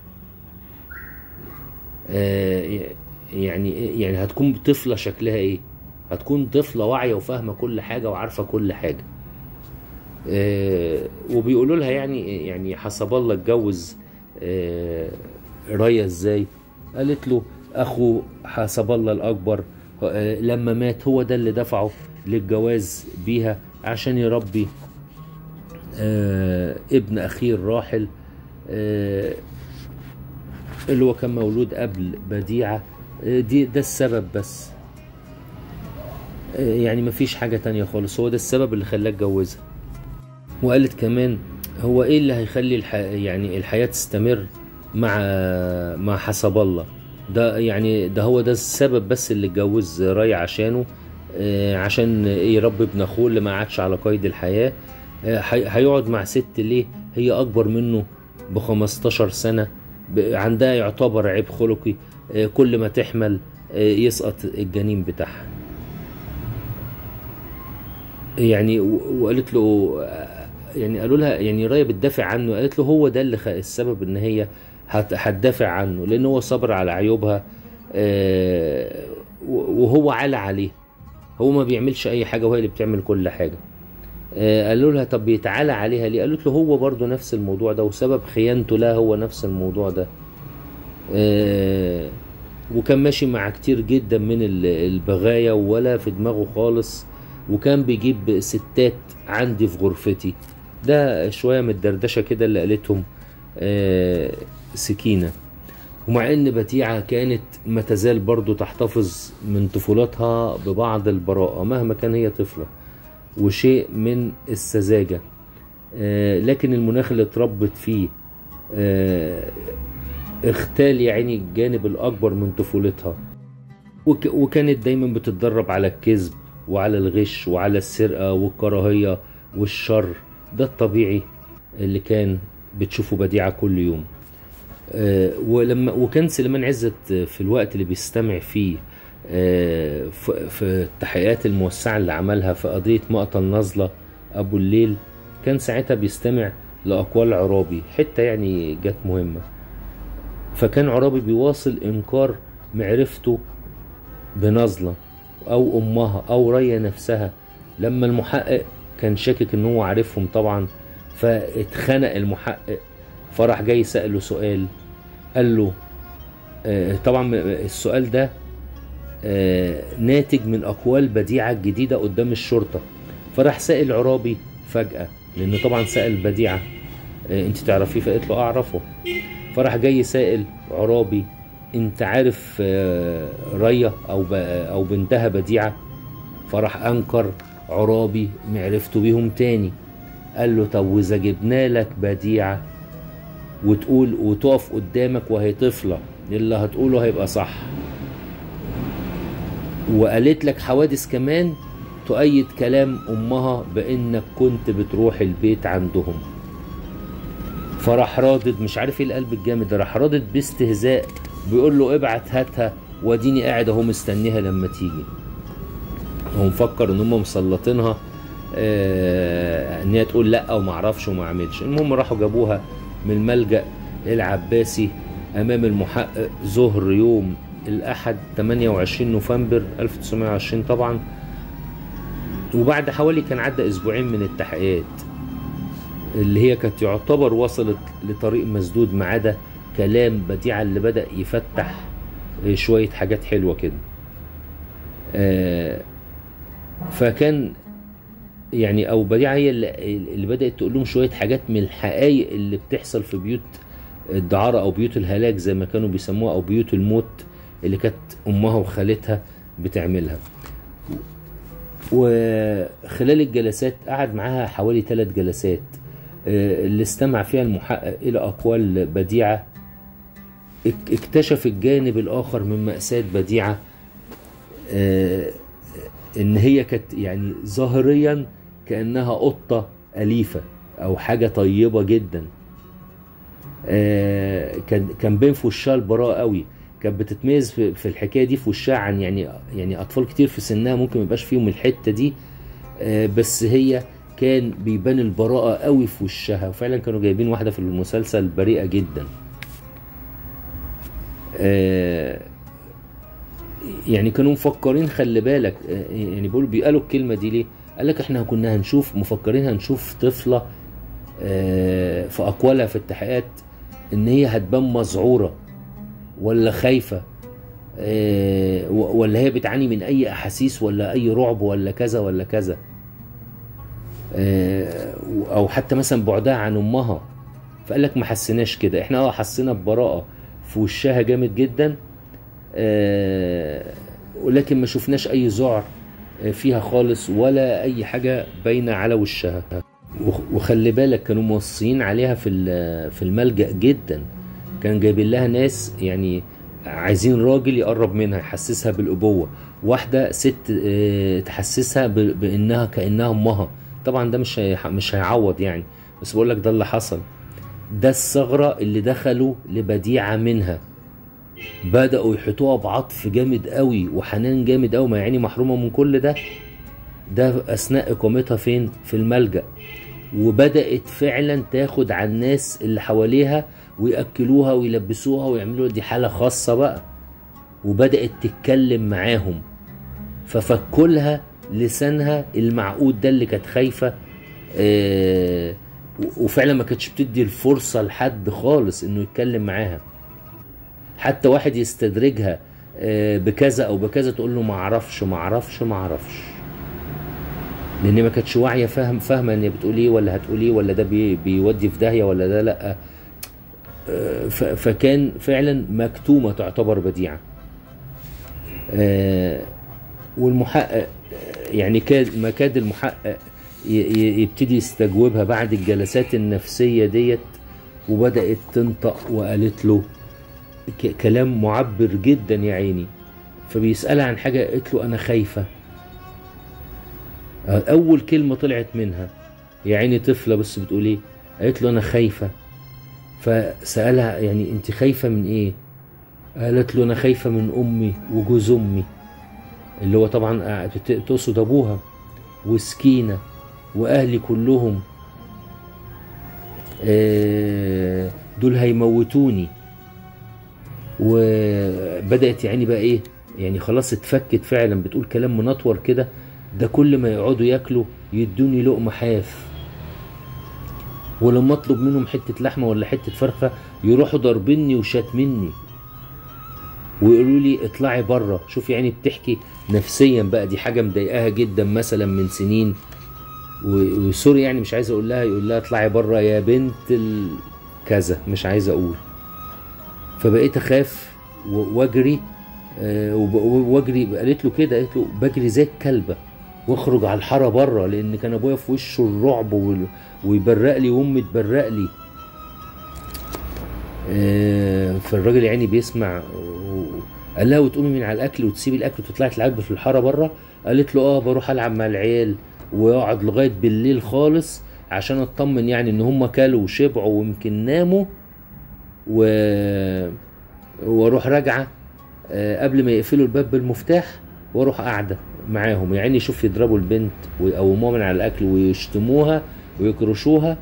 آه يعني يعني هتكون طفلة شكلها ايه هتكون طفلة واعية وفاهمة كل حاجة وعارفة كل حاجة آه، وبيقولوا لها يعني يعني حسب الله اتجوز آه، رايا ازاي قالت له اخو حسب الله الاكبر آه، لما مات هو ده اللي دفعه للجواز بيها عشان يربي آه، ابن اخيه الراحل آه، اللي هو كان مولود قبل بديعة آه، دي ده السبب بس آه، يعني مفيش حاجة تانية خالص هو ده السبب اللي خلاه اتجوزها وقالت كمان هو ايه اللي هيخلي الح... يعني الحياة تستمر مع مع حسب الله ده يعني ده هو ده السبب بس اللي اتجوز راي عشانه آه، عشان يربي ابن اخوه اللي ما عادش على قيد الحياة آه، هي- هيقعد مع ست ليه هي اكبر منه ب 15 سنة ب- عندها يعتبر عيب خلقي آه، كل ما تحمل آه، يسقط الجنين بتاعها يعني و- وقالت له يعني قالوا لها يعني رايه بتدافع عنه قالت له هو ده اللي خ- السبب ان هي هت- هتدافع عنه لان هو صبر على عيوبها آه، و- وهو عالى عليه هو ما بيعملش اي حاجه وهي اللي بتعمل كل حاجه آه، قالوا لها طب بيتعالى عليها ليه قالت له هو برضو نفس الموضوع ده وسبب خيانته لها هو نفس الموضوع ده آه، وكان ماشي مع كتير جدا من ال- البغايا ولا في دماغه خالص وكان بيجيب ستات عندي في غرفتي ده شوية من الدردشة كده اللي قالتهم آه، سكينة ومع ان بديعة كانت ما تزال برضو تحتفظ من طفولتها ببعض البراءة مهما كان هي طفلة وشيء من السذاجة آه، لكن المناخ اللي اتربت فيه آه، اختال يا عيني الجانب الأكبر من طفولتها وك وكانت دايما بتتدرب على الكذب وعلى الغش وعلى السرقة والكراهية والشر ده الطبيعي اللي كان بتشوفه بديعة كل يوم آه، ولما وكان سليمان عزت في الوقت اللي بيستمع فيه آه، ف- في التحقيقات الموسعة اللي عملها في قضية مقتل نظلة أبو الليل كان ساعتها بيستمع لأقوال عرابي حتة يعني جت مهمة فكان عرابي بيواصل إنكار معرفته بنظلة أو أمها أو ريا نفسها لما المحقق كان شاكك إن هو عارفهم طبعا فاتخنق المحقق فراح جاي سأله سؤال قال له آه، طبعا السؤال ده آه، ناتج من أقوال بديعة الجديدة قدام الشرطة فراح سائل عرابي فجأة لأنه طبعا سأل بديعة آه، أنت تعرفيه فقالت له أعرفه فراح جاي سائل عرابي أنت عارف آه، ريا أو ب- أو بنتها بديعة فراح أنكر عرابي معرفته بيهم تاني قال له طب وإذا جبنا لك بديعة وتقول وتقف قدامك وهي طفلة اللي هتقوله هيبقى صح وقالت لك حوادث كمان تؤيد كلام امها بانك كنت بتروح البيت عندهم فراح رادد مش عارف ايه القلب الجامد ده راح رادد باستهزاء بيقول له ابعت هاتها واديني قاعد اهو مستنيها لما تيجي هو مفكر ان هم مسلطينها آه ان هي تقول لا وما اعرفش وما اعملش المهم راحوا جابوها من الملجأ العباسي امام المحقق ظهر يوم الاحد 28 نوفمبر 1920 طبعا وبعد حوالي كان عدى اسبوعين من التحقيقات اللي هي كانت يعتبر وصلت لطريق مسدود ما عدا كلام بديعة اللي بدأ يفتح آه، شوية حاجات حلوة كده آه، فكان يعني او بديعه هي اللي, اللي بدات تقول لهم شويه حاجات من الحقائق اللي بتحصل في بيوت الدعاره او بيوت الهلاك زي ما كانوا بيسموها او بيوت الموت اللي كانت امها وخالتها بتعملها وخلال الجلسات قعد معاها حوالي ثلاث جلسات آه، اللي استمع فيها المحقق الى اقوال بديعه اك- اكتشف الجانب الاخر من ماساه بديعه آه، ان هي كانت يعني ظاهريا كانها قطه اليفه او حاجه طيبه جدا آه، كان كان باين في وشها البراءه قوي كانت بتتميز في في الحكايه دي في وشها عن يعني يعني اطفال كتير في سنها ممكن ما يبقاش فيهم الحته دي آه، بس هي كان بيبان البراءه قوي في وشها وفعلا كانوا جايبين واحده في المسلسل بريئه جدا آه، يعني كانوا مفكرين خلي بالك آه، يعني بيقولوا بيقالوا الكلمه دي ليه قال لك احنا كنا هنشوف مفكرين هنشوف طفله آه، في اقوالها في التحقيقات ان هي هتبان مذعوره ولا خايفه آه، و- ولا هي بتعاني من اي احاسيس ولا اي رعب ولا كذا ولا كذا آه، او حتى مثلا بعدها عن امها فقال لك ما حسيناش كده احنا اه حسينا ببراءه في وشها جامد جدا آه، ولكن ما شفناش اي ذعر آه، فيها خالص ولا اي حاجه باينه على وشها وخ- وخلي بالك كانوا موصيين عليها في ال- في الملجأ جدا كان جايبين لها ناس يعني عايزين راجل يقرب منها يحسسها بالأبوة واحدة ست آه، تحسسها ب- بأنها كأنها أمها طبعا ده مش هيح- مش هيعوض يعني بس بقول لك ده اللي حصل ده الثغرة اللي دخلوا لبديعة منها بدأوا يحيطوها بعطف جامد قوي وحنان جامد قوي ما يعني محرومة من كل ده ده أثناء إقامتها فين في الملجأ وبدأت فعلا تاخد على الناس اللي حواليها ويأكلوها ويلبسوها ويعملوا دي حالة خاصة بقى وبدأت تتكلم معاهم ففكلها لسانها المعقود ده اللي كانت خايفة آه، و- وفعلا ما كانتش بتدي الفرصة لحد خالص انه يتكلم معاها حتى واحد يستدرجها آه، بكذا او بكذا تقول له ما اعرفش ما اعرفش ما اعرفش لان ما كانتش واعيه فاهم فاهمه ان هي بتقول ايه ولا هتقول ايه ولا ده بي بيودي في داهيه ولا ده لا آه، ف- فكان فعلا مكتومه تعتبر بديعه آه، والمحقق آه، يعني كاد ما كاد المحقق ي- ي- يبتدي يستجوبها بعد الجلسات النفسيه ديت وبدات تنطق وقالت له ك- كلام معبر جدا يا عيني فبيسألها عن حاجة قالت له أنا خايفة أول كلمة طلعت منها يا عيني طفلة بس بتقول إيه قالت له أنا خايفة فسألها يعني أنت خايفة من إيه قالت له أنا خايفة من أمي وجوز أمي اللي هو طبعا آه، بت- تقصد أبوها وسكينة وأهلي كلهم آه، دول هيموتوني وبدأت يعني بقى ايه يعني خلاص اتفكت فعلا بتقول كلام منطور كده ده كل ما يقعدوا ياكلوا يدوني لقمة حاف ولما اطلب منهم حتة لحمة ولا حتة فرخة يروحوا ضاربيني وشاتمني ويقولوا لي اطلعي بره شوف يعني بتحكي نفسيا بقى دي حاجة مضايقاها جدا مثلا من سنين و- وسوري يعني مش عايز اقول لها يقول لها اطلعي بره يا بنت ال... كذا مش عايز اقول فبقيت اخاف و- واجري آه، وب- واجري قالت له كده قالت له بجري زي الكلبه واخرج على الحاره بره لان كان ابويا في وشه الرعب وال- ويبرق لي وامي تبرق لي آه، فالراجل يعني بيسمع و- قال لها وتقومي من على الاكل وتسيبي الاكل وتطلعي تلعبي في الحاره بره قالت له اه بروح العب مع العيال واقعد لغايه بالليل خالص عشان اطمن يعني ان هم كلوا وشبعوا ويمكن ناموا و... واروح راجعه آه، قبل ما يقفلوا الباب بالمفتاح واروح قاعده معاهم يعني يشوف يضربوا البنت ويقوموها من على الاكل ويشتموها ويكرشوها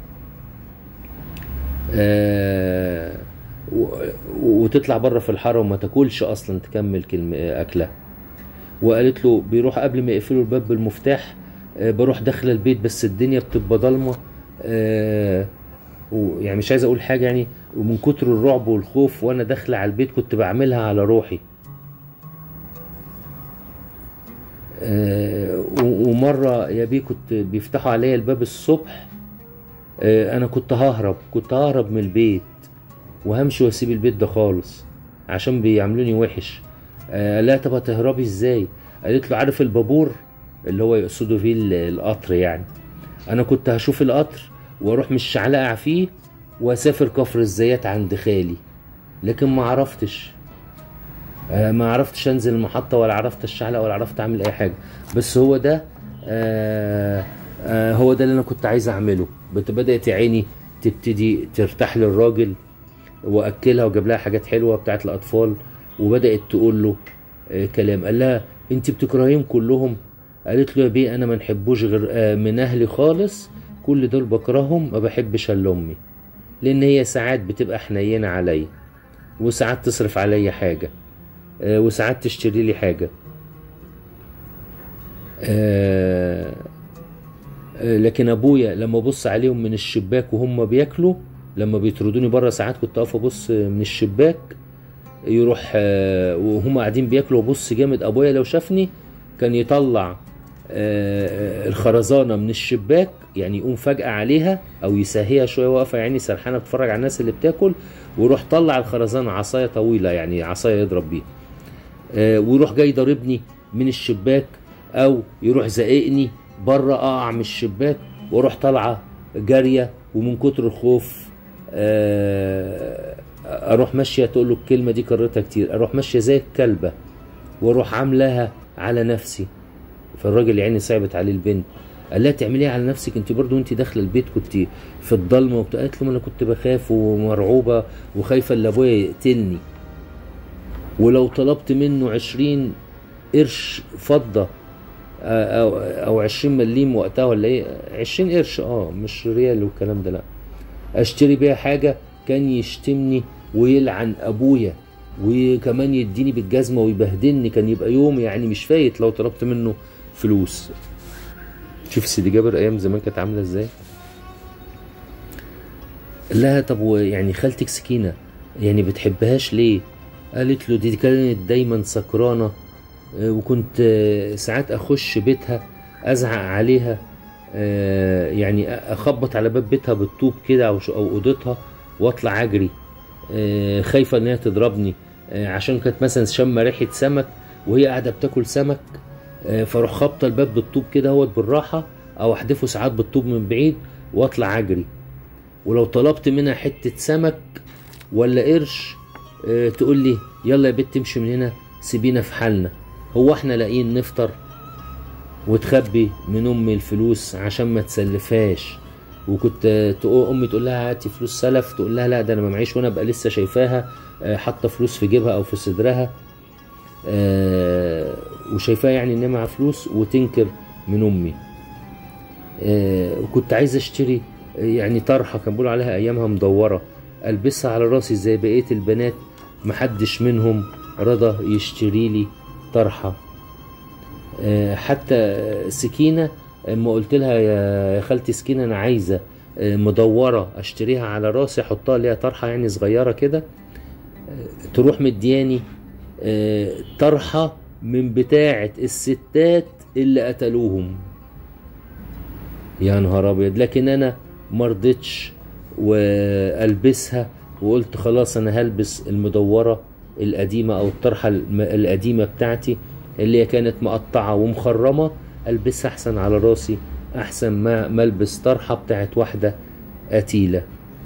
آه، و- وتطلع بره في الحاره وما تاكلش اصلا تكمل كلمه اكلها وقالت له بيروح قبل ما يقفلوا الباب بالمفتاح آه، بروح داخله البيت بس الدنيا بتبقى ضلمه آه، ويعني مش عايز اقول حاجه يعني ومن كتر الرعب والخوف وانا داخله على البيت كنت بعملها على روحي آه، و- ومره يا بيه كنت بيفتحوا عليا الباب الصبح آه، انا كنت ههرب كنت ههرب من البيت وهمشي واسيب البيت ده خالص عشان بيعاملوني وحش آه لا طب هتهربي ازاي قالت له عارف البابور اللي هو يقصدوا فيه ال- القطر يعني انا كنت هشوف القطر واروح مش علقع فيه واسافر كفر الزيات عند خالي لكن ما عرفتش آه، ما عرفتش انزل المحطة ولا عرفت الشعلة ولا عرفت اعمل اي حاجة بس هو ده آه آه هو ده اللي انا كنت عايز اعمله بت- بدأت عيني تبتدي ترتاح للراجل واكلها وجاب لها حاجات حلوة بتاعت الاطفال وبدأت تقول له آه كلام قال لها انت بتكرهيهم كلهم قالت له يا بيه انا ما نحبوش غير آه من اهلي خالص كل دول بكرههم ما بحبش الا امي لان هي ساعات بتبقى حنينة عليا وساعات تصرف عليا حاجة آه، وساعات تشتري لي حاجة آه، آه، لكن ابويا لما ابص عليهم من الشباك وهم بياكلوا لما بيطردوني بره ساعات كنت اقف ابص من الشباك يروح آه، وهم قاعدين بياكلوا وابص جامد ابويا لو شافني كان يطلع آه، الخرزانه من الشباك يعني يقوم فجأة عليها او يسهيها شويه واقفه يعني سرحانه بتتفرج على الناس اللي بتاكل ويروح طلع الخرزانه عصايه طويله يعني عصايه يضرب بيها آه، ويروح جاي ضاربني من الشباك او يروح زققني بره اقع من الشباك واروح طالعه جاريه ومن كتر الخوف آه، اروح ماشيه تقول له الكلمه دي كررتها كتير اروح ماشيه زي الكلبه واروح عاملاها على نفسي فالراجل يعني صعبت عليه البنت قال لها تعمليها على نفسك انت برضو انت داخله البيت كنت في الضلمه وبتاع قالت له ما انا كنت بخاف ومرعوبه وخايفه ان ابويا يقتلني ولو طلبت منه عشرين قرش فضة آه، أو أو عشرين مليم وقتها ولا إيه عشرين قرش اه مش ريال والكلام ده لأ أشتري بيها حاجة كان يشتمني ويلعن أبويا وكمان يديني بالجزمة ويبهدلني كان يبقى يوم يعني مش فايت لو طلبت منه فلوس شوف سيدي جابر أيام زمان كانت عاملة إزاي لا طب ويعني خالتك سكينة يعني بتحبهاش ليه قالت له دي كانت دايما سكرانة آه، وكنت آه، ساعات اخش بيتها ازعق عليها آه، يعني اخبط على باب بيتها بالطوب كده او ش- او اوضتها واطلع اجري آه، خايفه ان هي تضربني آه، عشان كانت مثلا شامه ريحه سمك وهي قاعده بتاكل سمك آه، فاروح خابطه الباب بالطوب كده اهوت بالراحه او احدفه ساعات بالطوب من بعيد واطلع اجري ولو طلبت منها حته سمك ولا قرش آه، تقول لي يلا يا بنت تمشي من هنا سيبينا في حالنا هو احنا لاقيين نفطر وتخبي من امي الفلوس عشان ما تسلفهاش وكنت آه، تقول امي تقول لها هاتي فلوس سلف تقول لها لا ده انا ما معيش وانا ابقى لسه شايفاها آه، حاطه فلوس في جيبها او في صدرها آه، وشايفاها يعني ان هي معاها فلوس وتنكر من امي آه، وكنت عايز اشتري آه، يعني طرحه كان بيقولوا عليها ايامها مدوره البسها على راسي زي بقيه البنات محدش منهم رضى يشتري لي طرحه آه، حتى آه، سكينه اما قلت لها يا يا خالتي سكينه انا عايزه آه، مدوره اشتريها على راسي احطها ليها طرحه يعني صغيره كده آه، تروح مدياني آه، طرحه من بتاعه الستات اللي قتلوهم يا نهار ابيض لكن انا مرضتش والبسها وقلت خلاص انا هلبس المدوره القديمه او الطرحه الم- القديمه بتاعتي اللي هي كانت مقطعه ومخرمه البسها احسن على راسي احسن ما ما البس طرحه بتاعت واحده قتيله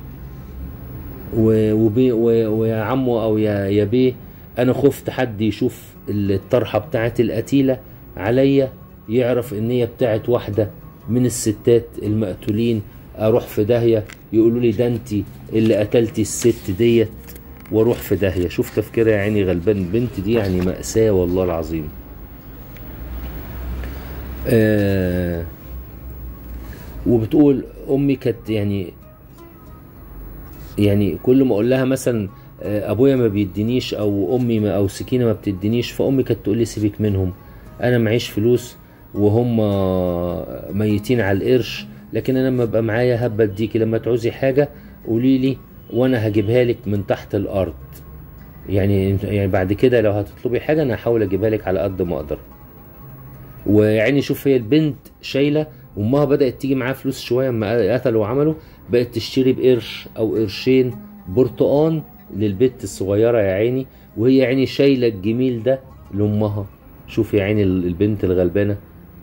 و- وبي و- ويا عمو او يا يا بيه انا خفت حد يشوف الطرحه بتاعت القتيله عليا يعرف ان هي بتاعت واحده من الستات المقتولين اروح في داهيه يقولوا لي ده انت اللي قتلتي الست ديت واروح في داهيه شوف تفكيرها يا عيني غلبان البنت دي يعني مأساة والله العظيم آه وبتقول امي كانت يعني يعني كل ما اقول لها مثلا آه، ابويا ما بيدينيش او امي ما او سكينه ما بتدينيش فامي كانت تقول لي سيبك منهم انا معيش فلوس وهم ميتين على القرش لكن انا لما ابقى معايا هبه اديكي لما تعوزي حاجه قولي لي وانا هجيبها لك من تحت الارض يعني يعني بعد كده لو هتطلبي حاجه انا هحاول اجيبها لك على قد ما اقدر ويعني شوف هي البنت شايله امها بدات تيجي معاها فلوس شويه اما قتلوا وعملوا بقت تشتري بقرش او قرشين برتقان للبت الصغيره يا عيني وهي يا عيني شايله الجميل ده لامها شوف يا عيني البنت الغلبانه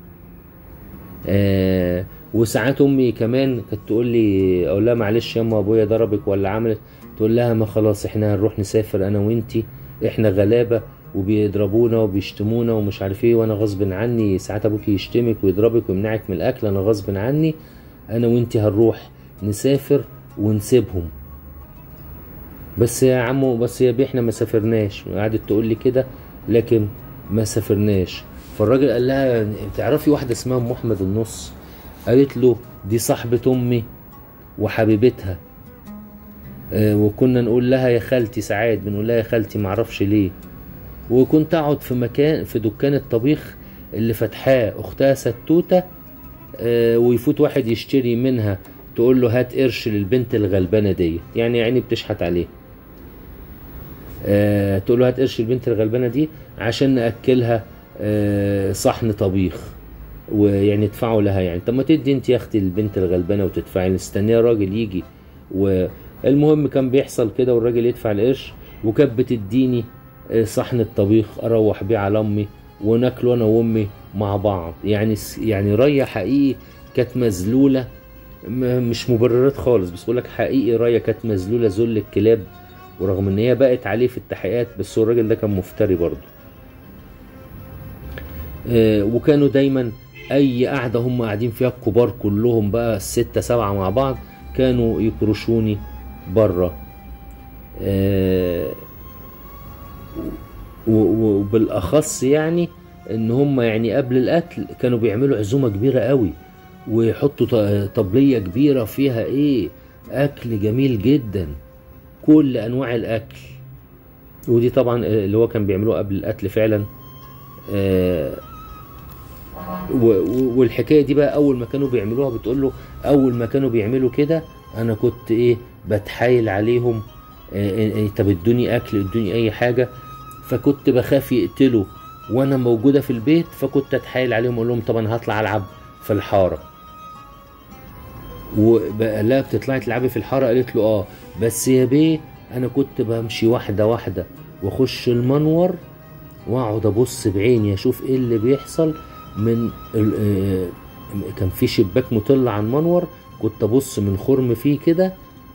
آه وساعات امي كمان كانت تقول لي اقول لها معلش ياما ابويا ضربك ولا عملت تقول لها ما خلاص احنا هنروح نسافر انا وانتي احنا غلابه وبيضربونا وبيشتمونا ومش عارف ايه وانا غصب عني ساعات ابوك يشتمك ويضربك ويمنعك من الاكل انا غصب عني انا وانتي هنروح نسافر ونسيبهم بس يا عمو بس يا بيه احنا ما سافرناش قعدت تقول لي كده لكن ما سافرناش فالراجل قال لها تعرفي واحده اسمها ام احمد النص قالت له دي صاحبه امي وحبيبتها آه وكنا نقول لها يا خالتي ساعات بنقول لها يا خالتي معرفش ليه وكنت اقعد في مكان في دكان الطبيخ اللي فتحاه اختها ستوته آه ويفوت واحد يشتري منها تقول له هات قرش للبنت الغلبانه دي يعني عيني بتشحت عليه آه تقول له هات قرش البنت الغلبانه دي عشان ناكلها آه صحن طبيخ ويعني ادفعوا لها يعني طب ما تدي انت يا اختي البنت الغلبانه وتدفعي مستنيه الراجل يجي والمهم كان بيحصل كده والراجل يدفع القرش وكانت بتديني صحن الطبيخ اروح بيه على امي وناكله انا وامي مع بعض يعني يعني ريا حقيقي كانت مذلوله مش مبررات خالص بس بقول لك حقيقي ريا كانت مذلوله ذل الكلاب ورغم ان هي بقت عليه في التحقيقات بس هو الراجل ده كان مفتري برضه آه وكانوا دايما اي قعده هم قاعدين فيها الكبار كلهم بقى الستة سبعة مع بعض كانوا يكرشوني بره آه وبالاخص يعني ان هم يعني قبل الاكل كانوا بيعملوا عزومه كبيره قوي ويحطوا طبليه كبيره فيها ايه اكل جميل جدا كل انواع الاكل ودي طبعا اللي هو كان بيعملوه قبل الاكل فعلا آه والحكايه دي بقى اول ما كانوا بيعملوها بتقول له اول ما كانوا بيعملوا كده انا كنت ايه بتحايل عليهم آه طب ادوني اكل ادوني اي حاجه فكنت بخاف يقتلوا وانا موجوده في البيت فكنت اتحايل عليهم اقول لهم طب انا هطلع العب في الحاره ولا بتطلعي تلعبي في الحاره قالت له اه بس يا بيه انا كنت بمشي واحده واحده واخش المنور واقعد ابص بعيني اشوف ايه اللي بيحصل من كان في شباك مطل على المنور كنت ابص من خرم فيه كده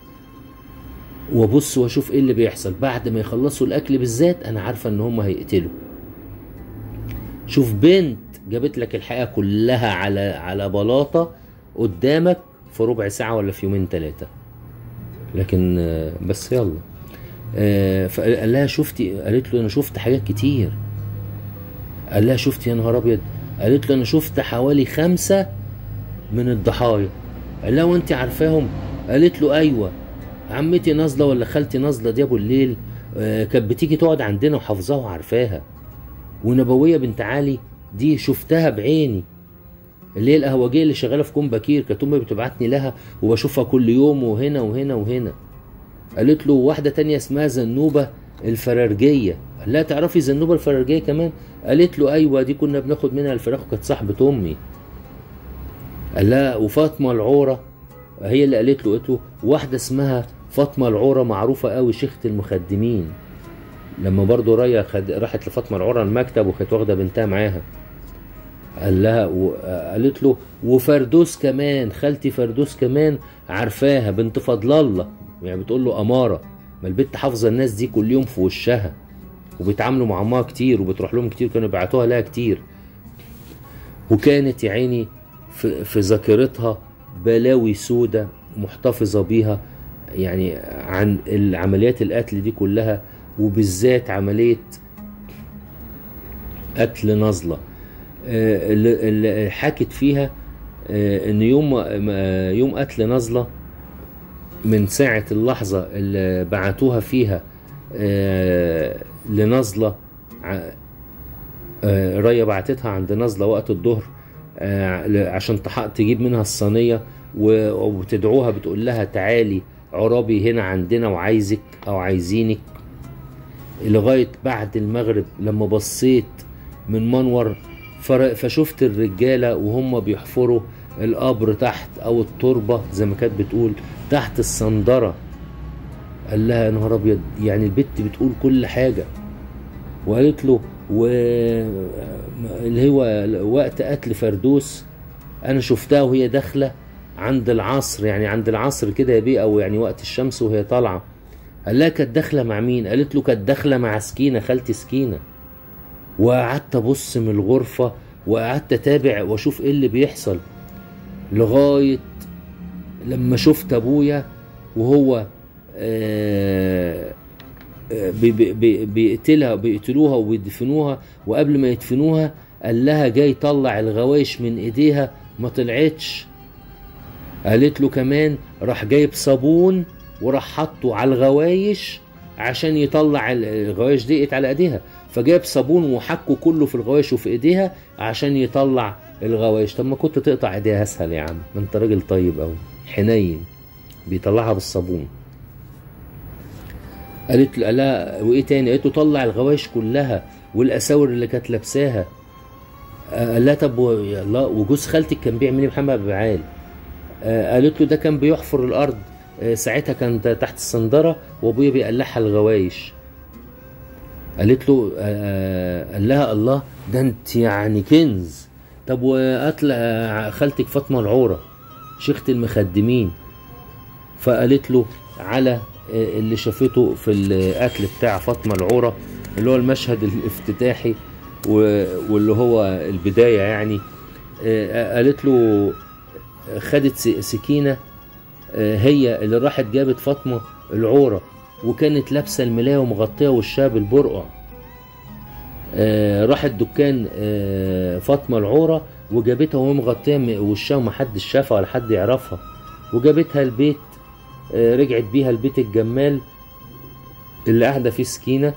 وابص واشوف ايه اللي بيحصل بعد ما يخلصوا الاكل بالذات انا عارفه ان هم هيقتلوا شوف بنت جابت لك الحقيقه كلها على على بلاطه قدامك في ربع ساعه ولا في يومين ثلاثه لكن بس يلا فقال لها شفتي قالت له انا شفت حاجات كتير قال لها شفتي يا نهار ابيض قالت له انا شفت حوالي خمسه من الضحايا قال لها وانت عارفاهم قالت له ايوه عمتي نازله ولا خالتي نازله دي ابو الليل آه كانت بتيجي تقعد عندنا وحافظاها وعارفاها ونبويه بنت علي دي شفتها بعيني اللي هي القهوجيه اللي شغاله في كوم بكير كانت امي بتبعتني لها وبشوفها كل يوم وهنا وهنا وهنا قالت له واحده تانية اسمها زنوبه الفرارجيه قال لها تعرفي زنوبه الفرارجيه كمان قالت له ايوه دي كنا بناخد منها الفراخ وكانت صاحبه امي قال لها وفاطمه العوره هي اللي قالت له قالت له واحده اسمها فاطمه العوره معروفه قوي شيخه المخدمين لما برضه رايا خد... راحت لفاطمه العوره المكتب وكانت واخده بنتها معاها قال لها و... قالت له وفردوس كمان خالتي فردوس كمان عارفاها بنت فضل الله يعني بتقول له اماره ما البت حافظه الناس دي كل يوم في وشها وبيتعاملوا مع امها كتير وبتروح لهم كتير كانوا بيبعتوها لها كتير وكانت يا عيني في, في ذاكرتها بلاوي سودة محتفظة بيها يعني عن العمليات القتل دي كلها وبالذات عملية قتل نظلة اللي حكت فيها ان يوم يوم قتل نظلة من ساعة اللحظة اللي بعتوها فيها لنظلة ريا بعتتها عند نظلة وقت الظهر عشان تجيب منها الصينية وبتدعوها بتقول لها تعالي عرابي هنا عندنا وعايزك او عايزينك لغاية بعد المغرب لما بصيت من منور فر- فشفت الرجالة وهم بيحفروا القبر تحت او التربة زي ما كانت بتقول تحت الصندرة قال لها يا نهار ابيض يعني البت بتقول كل حاجة وقالت له و اللي هو وقت قتل فردوس انا شفتها وهي داخله عند العصر يعني عند العصر كده يا بيه او يعني وقت الشمس وهي طالعه قال لها كانت داخله مع مين قالت له كانت داخله مع سكينه خالتي سكينه وقعدت ابص من الغرفه وقعدت اتابع واشوف ايه اللي بيحصل لغايه لما شفت ابويا وهو آه بي- بي- بي- بيقتلها بيقتلوها وبيدفنوها وقبل ما يدفنوها قال لها جاي يطلع الغوايش من ايديها ما طلعتش قالت له كمان راح جايب صابون وراح حطه على الغوايش عشان يطلع ال- الغوايش دقت على ايديها فجاب صابون وحكه كله في الغوايش وفي ايديها عشان يطلع الغوايش طب ما كنت تقطع ايديها اسهل يا عم ما انت راجل طيب قوي حنين بيطلعها بالصابون قالت له لا وايه تاني قالت له طلع الغوايش كلها والاساور اللي كانت لابساها آه، قال لها طب و- يا الله وجوز خالتك كان بيعمل ايه محمد ابو عال آه، قالت له ده كان بيحفر الارض آه، ساعتها كان ده تحت الصندره وابويا بيقلعها الغوايش قالت له آه، قال لها الله ده انت يعني كنز طب وقتل آه، خالتك فاطمه العوره شيخه المخدمين فقالت له على آه، اللي شافته في القتل بتاع فاطمه العوره اللي هو المشهد الافتتاحي و- واللي هو البدايه يعني آه، قالت له خدت س- سكينه آه، هي اللي راحت جابت فاطمه العوره وكانت لابسه الملايه ومغطيه وشها بالبرقع آه، راحت دكان آه، فاطمه العوره وجابتها وهي مغطيه م- وشها ومحدش شافها ولا حد يعرفها وجابتها البيت آه، رجعت بيها البيت الجمال اللي قاعده فيه سكينه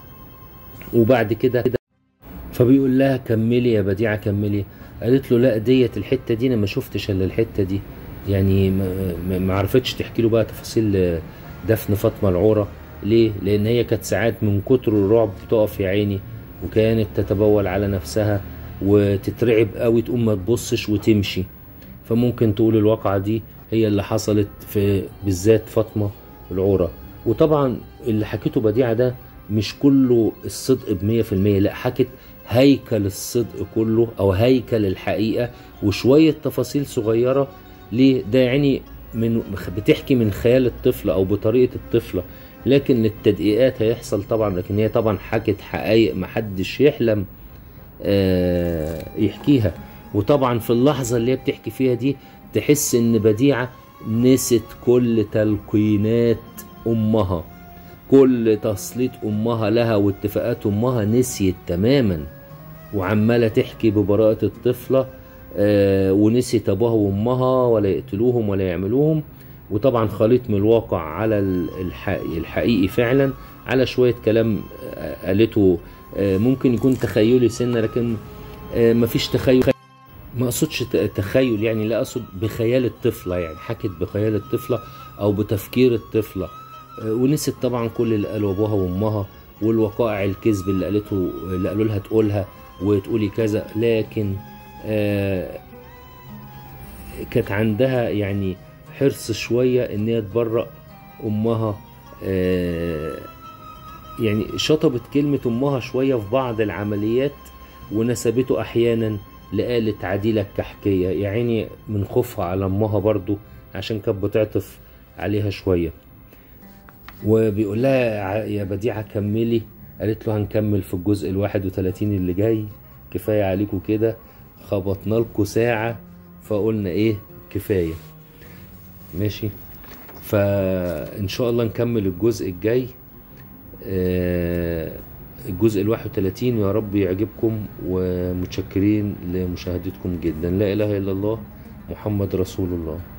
وبعد كده فبيقول لها كملي يا بديعه كملي قالت له لا ديت الحته دي انا ما شفتش الا الحته دي يعني ما- ما ما عرفتش تحكي له بقى تفاصيل آه، دفن فاطمه العوره ليه لان هي كانت ساعات من كتر الرعب بتقف يا عيني وكانت تتبول على نفسها وتترعب قوي تقوم ما تبصش وتمشي فممكن تقول الواقعة دي هي اللي حصلت في بالذات فاطمة العورة وطبعا اللي حكيته بديعة ده مش كله الصدق بمية في المية لا حكت هيكل الصدق كله او هيكل الحقيقة وشوية تفاصيل صغيرة ليه ده يعني من بتحكي من خيال الطفلة او بطريقة الطفلة لكن التدقيقات هيحصل طبعا لكن هي طبعا حكت حقائق محدش يحلم آه، يحكيها وطبعا في اللحظة اللي هي بتحكي فيها دي تحس ان بديعة نسيت كل تلقينات امها كل تسليط امها لها واتفاقات امها نسيت تماما وعمالة تحكي ببراءة الطفلة آه، ونسيت ابوها وامها ولا يقتلوهم ولا يعملوهم وطبعا خليط من الواقع على ال- الح- الحقيقي فعلا على شوية كلام آه، قالته آه، ممكن يكون تخيلي سنة لكن آه، مفيش تخيل ما اقصدش ت- تخيل يعني لا اقصد بخيال الطفله يعني حكت بخيال الطفله او بتفكير الطفله آه، ونسيت طبعا كل اللي قاله ابوها وامها والوقائع الكذب اللي قالته اللي قالوا لها تقولها وتقولي كذا لكن آه، كانت عندها يعني حرص شويه ان هي تبرأ امها آه، يعني شطبت كلمة أمها شوية في بعض العمليات ونسبته أحيانا لآلة عديلة الكحكية يعني من خوفها على أمها برضو عشان كانت بتعطف عليها شوية وبيقول لها ع- يا بديعة كملي قالت له هنكمل في الجزء الواحد وثلاثين اللي جاي كفاية عليكم كده خبطنا لكم ساعة فقلنا ايه كفاية ماشي فإن شاء الله نكمل الجزء الجاي آه، الجزء الواحد وثلاثين يا رب يعجبكم ومتشكرين لمشاهدتكم جدا لا إله إلا الله محمد رسول الله